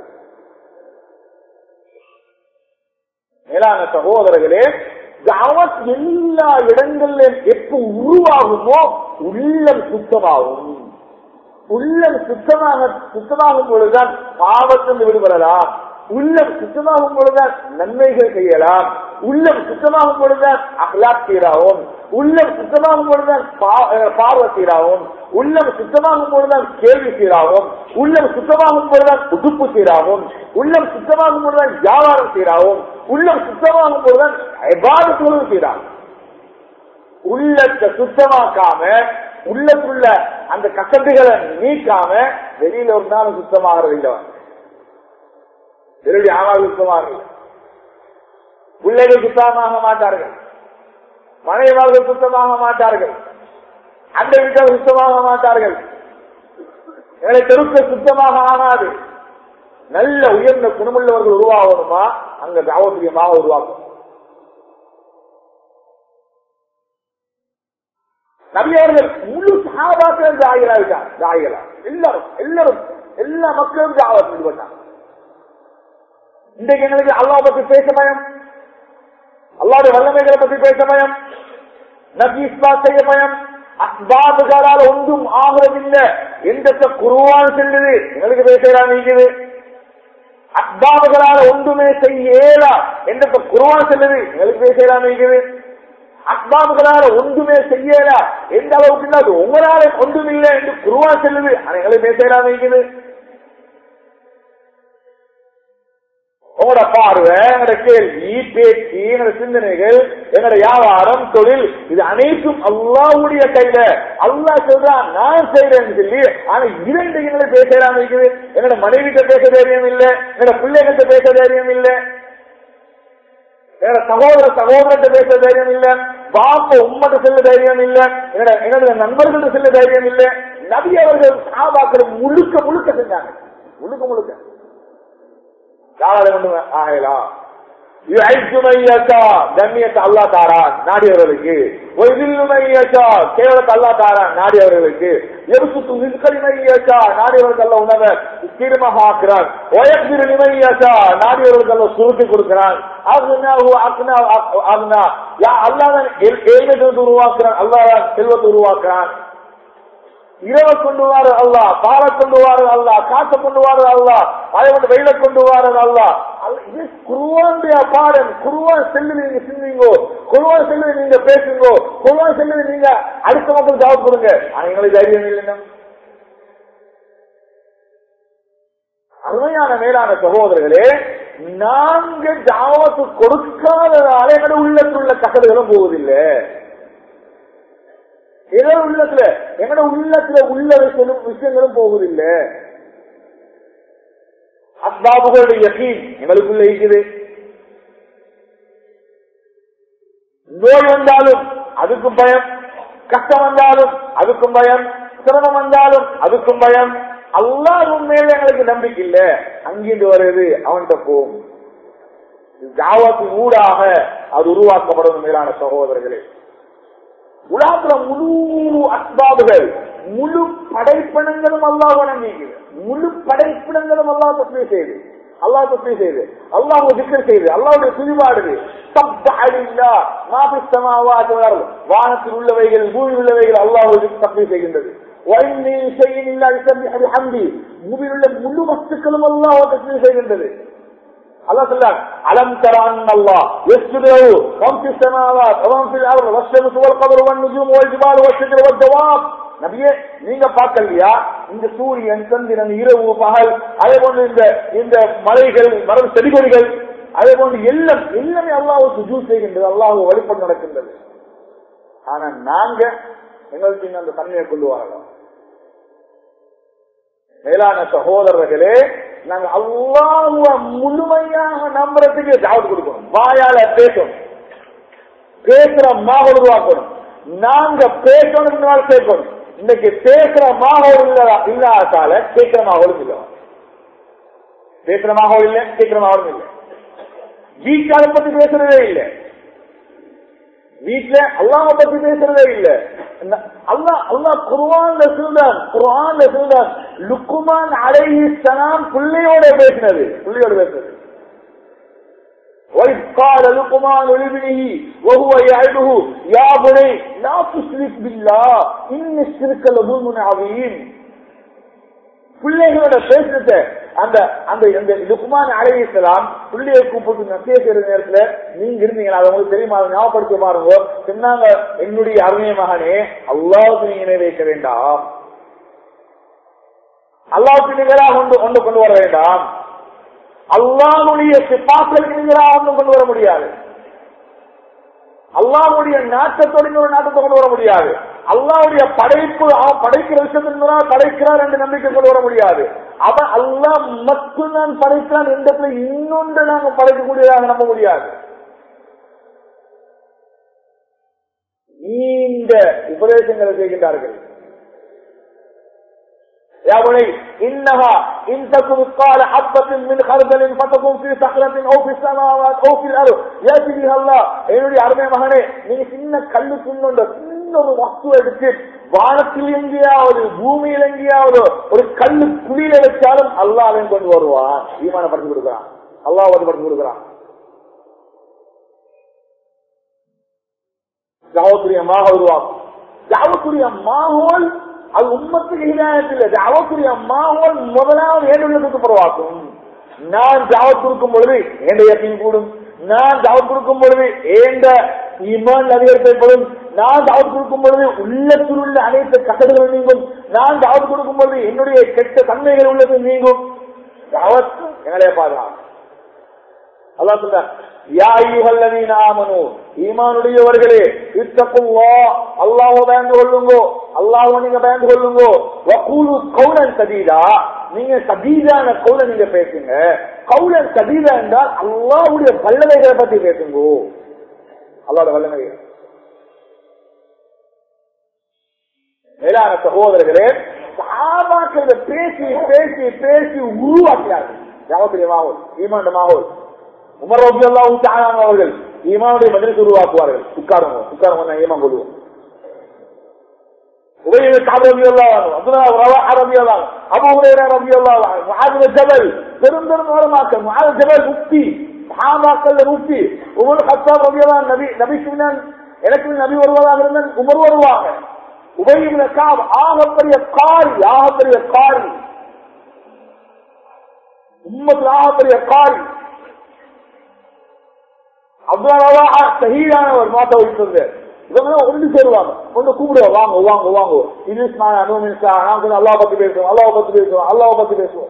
A: மேலான சகோதரர்களே தாவத் எல்லா இடங்களிலும் எப்ப உருவாகுமோ உள்ளம் சுத்தமாகும் உள்ளம் சுத்தமாக சுத்தமாகும் பொழுதுதான் பாவத்திலிருந்து விடுபடலாம் உள்ளம் சுத்தமாகும் பொழுதுதான் நன்மைகள் செய்யலாம் உள்ளம் சுத்தமாகும் பொழுதுதான் அஹ்லாக் சீராகும் உள்ளம் சுத்தமாகும் பொழுதுதான் பார்வை சீராகும் உள்ளம் சுத்தமாகும் பொழுதுதான் கேள்வி சீராகும் உள்ளம் சுத்தமாகும் பொழுதுதான் உடுப்பு சீராகும் உள்ளம் சுத்தமாகும் பொழுதுதான் வியாபாரம் சீராகும் உள்ளம் சுத்தமாகும் பொழுதுதான் எபாதத்துகளும் சீராகும் உள்ளத்தை சுத்தமாக்காம உள்ளத்துள்ள அந்த கசட்டுகளை நீக்காம வெளியில ஒரு நாள் சுத்தமாகிறது இல்லை வெளியே ஆமா சுத்தமாக பிள்ளைகள் சுத்தமாக மாட்டார்கள் மனைவார்கள் சுத்தமாக மாட்டார்கள் அந்த வீட்டில் சுத்தமாக மாட்டார்கள் எங்களை தெருக்கள் சுத்தமாக ஆனாது நல்ல உயர்ந்த குணமுள்ளவர்கள் உருவாகணுமா அங்க தாவத்தியமாக உருவாக்கும் நபியவர்கள் முழு சாபாக்கள் தாயிலாவிட்டார் தாயிலா எல்லாரும் எல்லாரும் எல்லா மக்களும் தாவத் ஈடுபட்டாங்க இன்றைக்கு எங்களுக்கு அல்லா பத்தி பேச பயம் அல்லாவுடைய வல்லமைகளை பத்தி பேச பயம் நபி இஸ்லா செய்ய பயம் அஸ்பாபுகளால் ஒன்றும் ஆகிறதில்லை எந்த குருவான் செல்லுது எங்களுக்கு பேசலாம் நீக்குது அஸ்பாபுகளால் ஒன்றுமே செய்யலா எந்த குருவான் செல்லுது எங்களுக்கு பேசலாம் நீக்குது அஸ்பாபுகளால ஒன்றுமே செய்யல எந்த அளவுக்கு அது உங்களால ஒன்றுமில்லை என்று குருவா செல்லுது எங்களை பேசலாம் நீக்குது உங்களோட பார்வை எங்களோட கேள்வி பேச்சு எங்களோட சிந்தனைகள் எங்களோட வியாபாரம் தொழில் இது அனைத்தும் அல்லாவுடைய கையில அல்லா சொல்றான் நான் செய்யறேன்னு சொல்லி ஆனா இரண்டு எங்களை பேசலாம் இருக்குது என்னோட மனைவிட்ட பேச தைரியம் இல்ல என்னோட பிள்ளைகிட்ட பேச தைரியம் இல்ல என்னோட சகோதர சகோதரத்தை பேச தைரியம் இல்ல பாப்ப உம்மட்ட செல்ல தைரியம் இல்ல என்னோட என்னோட நண்பர்கள்ட்ட செல்ல தைரியம் இல்ல நபி அவர்கள் சாபாக்கள் முழுக்க முழுக்க செஞ்சாங்க முழுக்க முழுக்க யாரால கொண்டு ஆகலாம் கண்ணியத்தை அல்லா தாரான் நாடியவர்களுக்கு கேவலத்தை அல்லா தாரான் நாடியவர்களுக்கு எருசுத்து நிற்கலிமையாச்சா நாடியவர்களுக்கு அல்ல உணவை தீர்மாக ஆக்குறான் ஒயத்திரு நிமையாச்சா நாடியவர்களுக்கு அல்ல சுருட்டி கொடுக்கிறான் அல்லாதான் ஏழ்மையை உருவாக்குறான் அல்லாதான் செல்வத்தை உருவாக்குறான் இரவை கொண்டு வாரு அல்லா பாலை கொண்டு வாரு அல்லா காசை கொண்டு வாரு அல்லா அதை கொண்டு வெயில கொண்டு வாரு அல்லா இது குருவானுடைய பாடம் குருவான் செல்லு நீங்க சிந்திங்கோ குருவான் செல்வது நீங்க பேசுங்க குருவான் செல்வது நீங்க அடுத்த மக்கள் ஜாப் கொடுங்க ஆனா எங்களுக்கு தைரியம் இல்லைன்னா அருமையான மேலான சகோதரர்களே நாங்க ஜாவத்து கொடுக்காததால எங்களோட உள்ளத்தில் உள்ள கசடுகளும் போவதில்லை ஏதோ உள்ளத்துல எங்களோட உள்ளத்துல உள்ள விஷயம் விஷயங்களும் போவதில்லை அஸ்பாபுகளுடைய யகீன் எங்களுக்குள்ள இருக்குது நோய் வந்தாலும் அதுக்கும் பயம் கஷ்டம் வந்தாலும் அதுக்கும் பயம் சிரமம் வந்தாலும் அதுக்கும் பயம் அல்லாஹும் மேல எங்களுக்கு நம்பிக்கை இல்ல அங்கிருந்து வருது அவன்கிட்ட போகும் ஜாவத்தின் ஊடாக அது உருவாக்கப்படும் மேலான சகோதரர்களே உலகத்துல முழு அஸ்பாபுகள் முழு படைப்பினங்களும் அல்லாஹ் வணங்கிக்குது முழு படைப்பினங்களும் அல்லாஹ் தப்பி செய்து அல்லாஹ் தப்பி செய்து அல்லாஹ் திக்கர் செய்து அல்லாவுடைய துதிபாடுது வானத்தில் உள்ளவைகள் பூமி உள்ளவைகள் அல்லாஹ் தப்பி செய்கின்றது பூமியில் உள்ள முழு வஸ்துக்களும் அல்லாஹ் தப்பி செய்கின்றது الله تعالى ألم تر أن الله يسجد له من في السماوات ومن في الأرض والشمس والقمر والنجوم والجبال والشجر والدواب நபியே நீங்க பார்க்கலையா இந்த சூரியன் சந்திரன் இரவு பகல் அதே போன்று இந்த இந்த மலைகள் மரம் செடிகொடிகள் அதே போன்று எல்லாம் எல்லாமே அல்லாவுக்கு ஜூ செய்கின்றது அல்லாஹ் வழிபட்டு நடக்கின்றது ஆனா நாங்க எங்களுக்கு இன்னும் அந்த தன்மையை கொண்டு வரலாம் மேலான சகோதரர்களே நாங்க அல்லாஹுவ முழுமையாக நம்புறதுக்கு ஜாவத் கொடுக்கணும் வாயால பேசணும் பேசுற மாக உருவாக்கணும் நாங்க பேசணும் கேட்கணும் இன்னைக்கு பேசுற மாக இல்லாதால கேட்கிற மாகவும் இல்லை பேசுற மாகவும் இல்லை கேட்கிற மாகவும் இல்லை வீட்டாளை பத்தி பேசுறதே இல்லை வீட்டுல அல்லாம பத்தி பேசுறதே இல்ல அல்லா அல்லா குர்வான்ல சொல்றான் குர்வான்ல சொல்றான் லுக்குமான் அலைஹி சலாம் பிள்ளையோட பேசினது பிள்ளையோட பேசுறது وإذ قال لقمان لابنه وهو يعده يا بني لا تشرك بالله إن الشرك لظلم عظيم பிள்ளைகளோட பேசுறத அந்த அந்த இந்த லுக்மான் அலையலாம் பிள்ளையை கூப்பிட்டு நசிய செய்யற நேரத்துல நீங்க இருந்தீங்களா அது உங்களுக்கு தெரியுமா அதை ஞாபகப்படுத்த பாருங்க சொன்னாங்க என்னுடைய அருமை மகனே அல்லாவுக்கு நீங்க நிறைவேற்ற வேண்டாம் அல்லாவுக்கு நீங்களாக கொண்டு கொண்டு கொண்டு வர வேண்டாம் அல்லாவுடைய சிப்பாக்களுக்கு நீங்களாக ஒன்றும் கொண்டு வர முடியாது அல்லாவுடைய நாட்டத்தோடு ஒரு நாட்டத்தை கொண்டு வர முடியாது அல்லாவுடைய படைப்பு அவன் படைக்கிற விஷயத்தின் படைக்கிறார் என்று நம்பிக்கை கொண்டு வர முடியாது அவன் அல்லா மட்டும் நான் படைக்கிறான் எந்த இடத்துல இன்னொன்று நாங்க படைக்கக்கூடியதாக நம்ப முடியாது நீண்ட உபதேசங்களை செய்கின்றார்கள் يا بني إنها إن تكن مثقال حبة من خردل فتكون في صخرة أو في السماوات أو في الأرض يأتي بها الله என்னுடைய அருமை மகனே நீங்க சின்ன கல்லு சின்ன சின்ன ஒரு வஸ்து எடுத்து வானத்தில் எங்கேயாவது பூமியில் எங்கேயாவது ஒரு கல்லு குழியில வச்சாலும் அல்லாஹ் அவன் கொண்டு வருவான் ஈமான படுத்தி கொடுக்கிறான் அல்லாஹ் வந்து படுத்தி கொடுக்கிறான் ஜாவத்துரிய மாக உருவாக்கும் ஜாவத்துரிய மாகோல் அது உண்மத்துக்கு ஹிதாயத்தில் ஜாவத்துரிய மாகோல் முதலாவது ஏழுள்ளத்துக்கு பரவாக்கும் நான் ஜாவத் கொடுக்கும் பொழுது ஏண்ட யக்கீன் கூடும் நான் ஜாவத் கொடுக்கும் பொழுது ஏண்ட ஈமான் அதிகரிக்கப்படும் நான் ஜாவத் கொடுக்கும் பொழுது உள்ளத்தில் உள்ள அனைத்து கசடுகள் நீங்கும் நான் ஜாவத் கொடுக்கும் பொழுது என்னுடைய கெட்ட தன்மைகள் உள்ளது நீங்கும் ஜாவத் எங்களே பாதுகாக்கும் அல்லாஹ் சொல்றார் யா ஐயுஹல்லதீன ஆமனு ஈமானுடையவர்களே இத்தக்குல்லா அல்லாஹ்வை பயந்து கொள்ளுங்கோ அல்லாஹ்வை நீங்க பயந்து கொள்ளுங்கோ வகூலு கௌலன் சதீதா நீங்க சதீதான கௌல நீங்க பேசுங்க கௌலன் சதீதா என்றால் அல்லாஹ்வுடைய வல்லமைகளை பத்தி பேசுங்கோ அல்லாஹ்வோட வல்லமைகள் மேலான சகோதரர்களே சாபாக்கள் பேசி பேசி பேசி உருவாக்கினார்கள் யாவத்திலே மாவோல் ஈமாண்ட மாவோல் உமர் ரபி அல்லாஹூ அவர்கள் ஈமானுடைய மதிலுக்கு உருவாக்குவார்கள் உட்காருங்க உட்காருங்க நான் ஈமான் கொள்வோம் உபயோக காபு ரபி அல்லாஹ் அப்துல்லா ரவா ரபி அல்லாஹ் அபு ஹுரைரா ரபி அல்லாஹ் முஆது ஜபல் பெரும் பெரும் உலமாக்கள் முஆது ஜபல் முஃப்தி சஹாபாக்கள் முஃப்தி உமர் கத்தாப் ரபி அல்லாஹ் நபி நபி சொன்னான் எனக்கு நபி வருவதாக இருந்தால் உமர் வருவாங்க உபயோக காப் ஆகப்பெரிய காரி ஆகப்பெரிய காரி உம்மத்தில் ஆகப்பெரிய காரி அவ்வளவா சகிதானவர் மாத்த வைத்தது இவங்க ஒன்று சேருவாங்க ஒன்று கூப்பிடுவோம் வாங்க வாங்க வாங்க இது நான் அனுமதிச்சா நான் கொஞ்சம் அல்லாஹ் பத்தி பேசுவோம் அல்லாஹ் பத்தி பேசுவோம் அல்லாஹ் பத்தி பேசுவோம்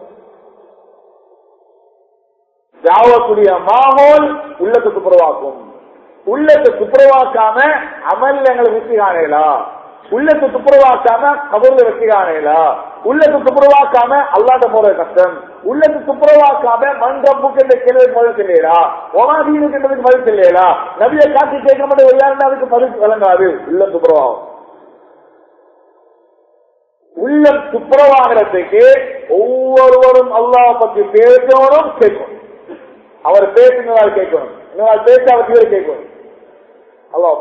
A: ஜாவக்கூடிய மாகோல் உள்ளத்தை துப்புரவாக்கும் உள்ளத்தை துப்புரவாக்காம அமல்ல எங்களை வெற்றி காணலாம் உள்ளத்தை துப்புரவாக்காம கபூர்ல வெற்றி காணலாம் உள்ளத்தை துப்புரவாக்காம அல்லாட்ட போற கஷ்டம் உள்ளத்தை துப்புரவாக்காம மன்றம் புக்கின்ற கேள்வி பதில் இல்லையா ஒமாதீனு கேட்டதுக்கு பதில் இல்லையா நபியை காட்சி கேட்க மட்டும் எல்லாருமே அதுக்கு பதில் வழங்காது உள்ளம் துப்புரவாகும் உள்ளம் துப்புரவாகிறதுக்கு ஒவ்வொருவரும் அல்லாஹ் பத்தி பேசணும் கேட்கணும் அவர் பேசினதால் கேட்கணும் இன்னொரு பேச அவர் கேட்கணும் அல்லாஹ்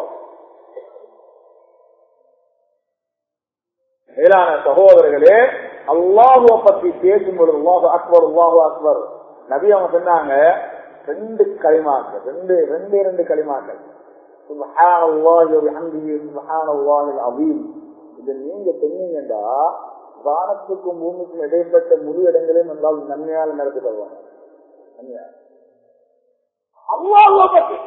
A: மேலான சகோதரர்களே அல்லாஹுவ பத்தி பேசும் பொழுது அல்லாஹு அக்பர் அல்லாஹு அக்பர் நபி அவங்க சொன்னாங்க ரெண்டு களிமாக்கள் ரெண்டு ரெண்டு ரெண்டு களிமாக்கள் சுபஹானல்லாஹி வ பிஹம்திஹி சுபஹானல்லாஹில் அஸீம் இது நீங்க சொன்னீங்கடா வானத்துக்கும் பூமிக்கும் இடைப்பட்ட முழு இடங்களையும் என்றால் நன்மையால் நடத்தி தருவாங்க நன்மையால் அல்லாஹுவ பத்தி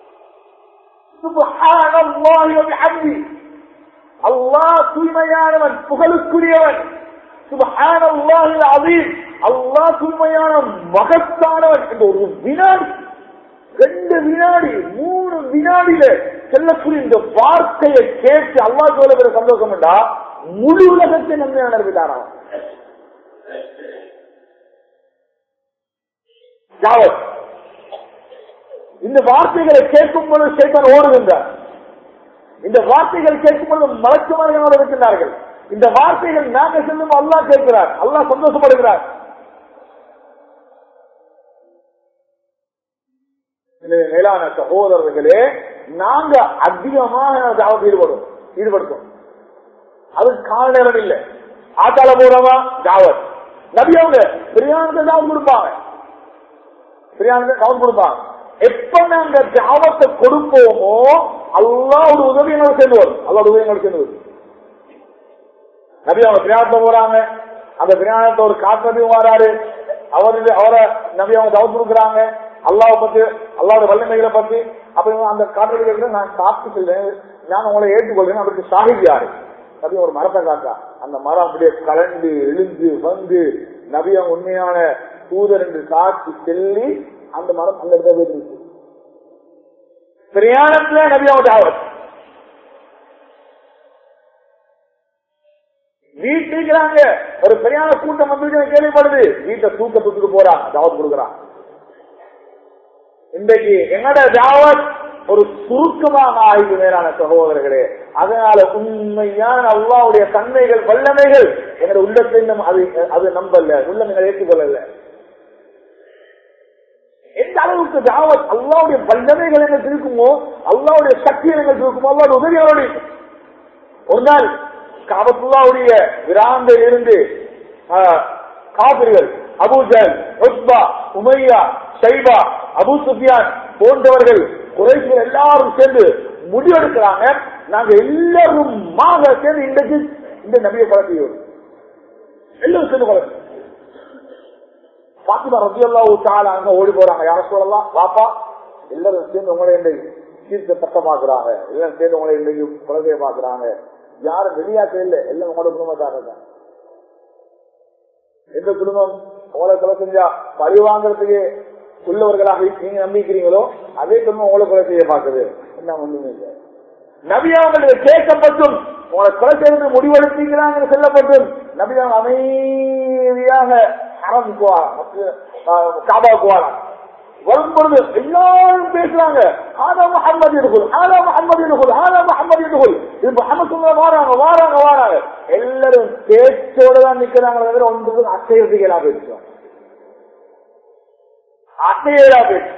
A: சுபஹானல்லாஹி வ பிஹம்திஹி அல்லாஹ் தூய்மையானவன் புகழுக்குரியவன் சுபஹான அல்லாஹில் அதீம் அல்லாஹ் தூய்மையான மகத்தானவன் என்ற ஒரு வினாடி ரெண்டு வினாடி மூணு வினாடியில செல்லக்கூடிய இந்த வார்த்தையை கேட்டு அல்லாஹ் சொல்ல சந்தோஷம் என்றா முழு உலகத்தை நன்மையான நடத்திட்டாராம் ஜாவத் இந்த வார்த்தைகளை கேட்கும் பொழுது சேத்தன் ஓடுகின்றார் இந்த வார்த்தைகள் கேட்கும் பொழுது மலக்குமார்கள் இருக்கின்றார்கள் இந்த வார்த்தைகள் நாங்க செல்லும் அல்லா கேட்கிறார் அல்லா சந்தோஷப்படுகிறார் மேலான சகோதரர்களே நாங்க அதிகமாக தாவத் ஈடுபடும் ஈடுபடுத்தோம் அது கால நேரம் இல்லை ஆட்டால போறவா தாவத் நபி அவங்க பிரியாணத்தை தாவத் கொடுப்பாங்க பிரியாணத்தை தாவத் கொடுப்பாங்க எப்ப நாங்க தாவத்தை கொடுப்போமோ அல்லாவோட உதவி எங்களுக்கு சேர்ந்து வரும் அல்லாவோட உதவி எங்களுக்கு சேர்ந்து வரும் நபி அவங்க பிரயாணத்தை போறாங்க அந்த பிரயாணத்தை ஒரு காட்டுறதையும் வராரு அவரு அவரை நபி அவங்க தவறு கொடுக்குறாங்க அல்லாவை பத்தி அல்லாவோட வல்லமைகளை பத்தி அப்ப அந்த காட்டுறது நான் சாப்பிட்டு செல்றேன் நான் உங்களை ஏற்றுக்கொள்றேன் அவருக்கு சாகிதி யாரு நபி ஒரு மரத்தை காட்டா அந்த மரம் அப்படியே கலந்து எழுந்து வந்து நபியா உண்மையான தூதர் என்று சாட்சி செல்லி அந்த மரம் அந்த இடத்துல போயிருக்கு பிரயாணத்துல நபியாவோட ஆவத் வீட்டுக்கிறாங்க ஒரு பிரயாண கூட்டம் வந்து கேள்விப்படுது வீட்டை தூக்க தூக்கிட்டு போறாங்க தாவத் கொடுக்குறான் இன்றைக்கு என்னோட தாவத் ஒரு சுருக்கமாக ஆய்வு மேலான சகோதரர்களே அதனால உண்மையான அல்லாவுடைய தன்மைகள் வல்லமைகள் எங்களுடைய உள்ளத்தை அது அது நம்பல உள்ளம் எங்களை ஏற்றுக்கொள்ளல எந்த அளவுக்கு தாவத் அல்லாவுடைய வல்லமைகள் எங்களுக்கு இருக்குமோ அல்லாவுடைய சக்தி எங்களுக்கு இருக்குமோ அல்லாவுடைய உதவி அவருடைய ஒரு நாள் காபத்துல்லாவுடைய விராந்தையில் இருந்து காபிர்கள் அபூஜல் உஸ்பா உமையா ஷைபா அபு சுஃபியான் போன்றவர்கள் குறைகள் எல்லாரும் சேர்ந்து முடிவெடுக்கிறாங்க நாங்க எல்லாரும் மாக சேர்ந்து இன்றைக்கு இந்த நபியை குழந்தையோம் எல்லாரும் சேர்ந்து குழந்தை பாத்திமா ரத்தி எல்லாம் அங்க ஓடி போறாங்க யார சொல்லலாம் பாப்பா எல்லாரும் சேர்ந்து உங்களை இன்றைக்கு தீர்க்க சட்டமாக்குறாங்க எல்லாரும் சேர்ந்து உங்களை இன்றைக்கு குழந்தைய பாக்குறாங்க யாரும் வெளியாக்க இல்லை எல்லாம் உங்களோட குடும்பத்தாரங்க எந்த குடும்பம் உங்களை கொலை செஞ்சா பழி வாங்குறதுக்கு உள்ளவர்களாக நீங்க நம்பிக்கிறீங்களோ அதே குடும்பம் உங்களை கொலை செய்ய பார்க்குது என்ன ஒண்ணுமே இல்லை நபியாவங்களுக்கு கேட்கப்பட்டும் உங்களை கொலை செய்வது முடிவெடுத்தீங்களாங்க செல்லப்பட்டும் நபியாவங்க அமைதியாக காபாக்குவாரா வரும் பொழுது எல்லாரும் பேசுறாங்க ஆனா முகமது எடுக்குள் ஆனா முகமது எடுக்குள் ஆனா முகமது எடுக்குள் இது முகமது வாராங்க வாராங்க வாராங்க எல்லாரும் பேச்சோட தான் நிக்கிறாங்க தவிர ஒன்று அசைவதிகளா பேசுவாங்க அசையலா பேசு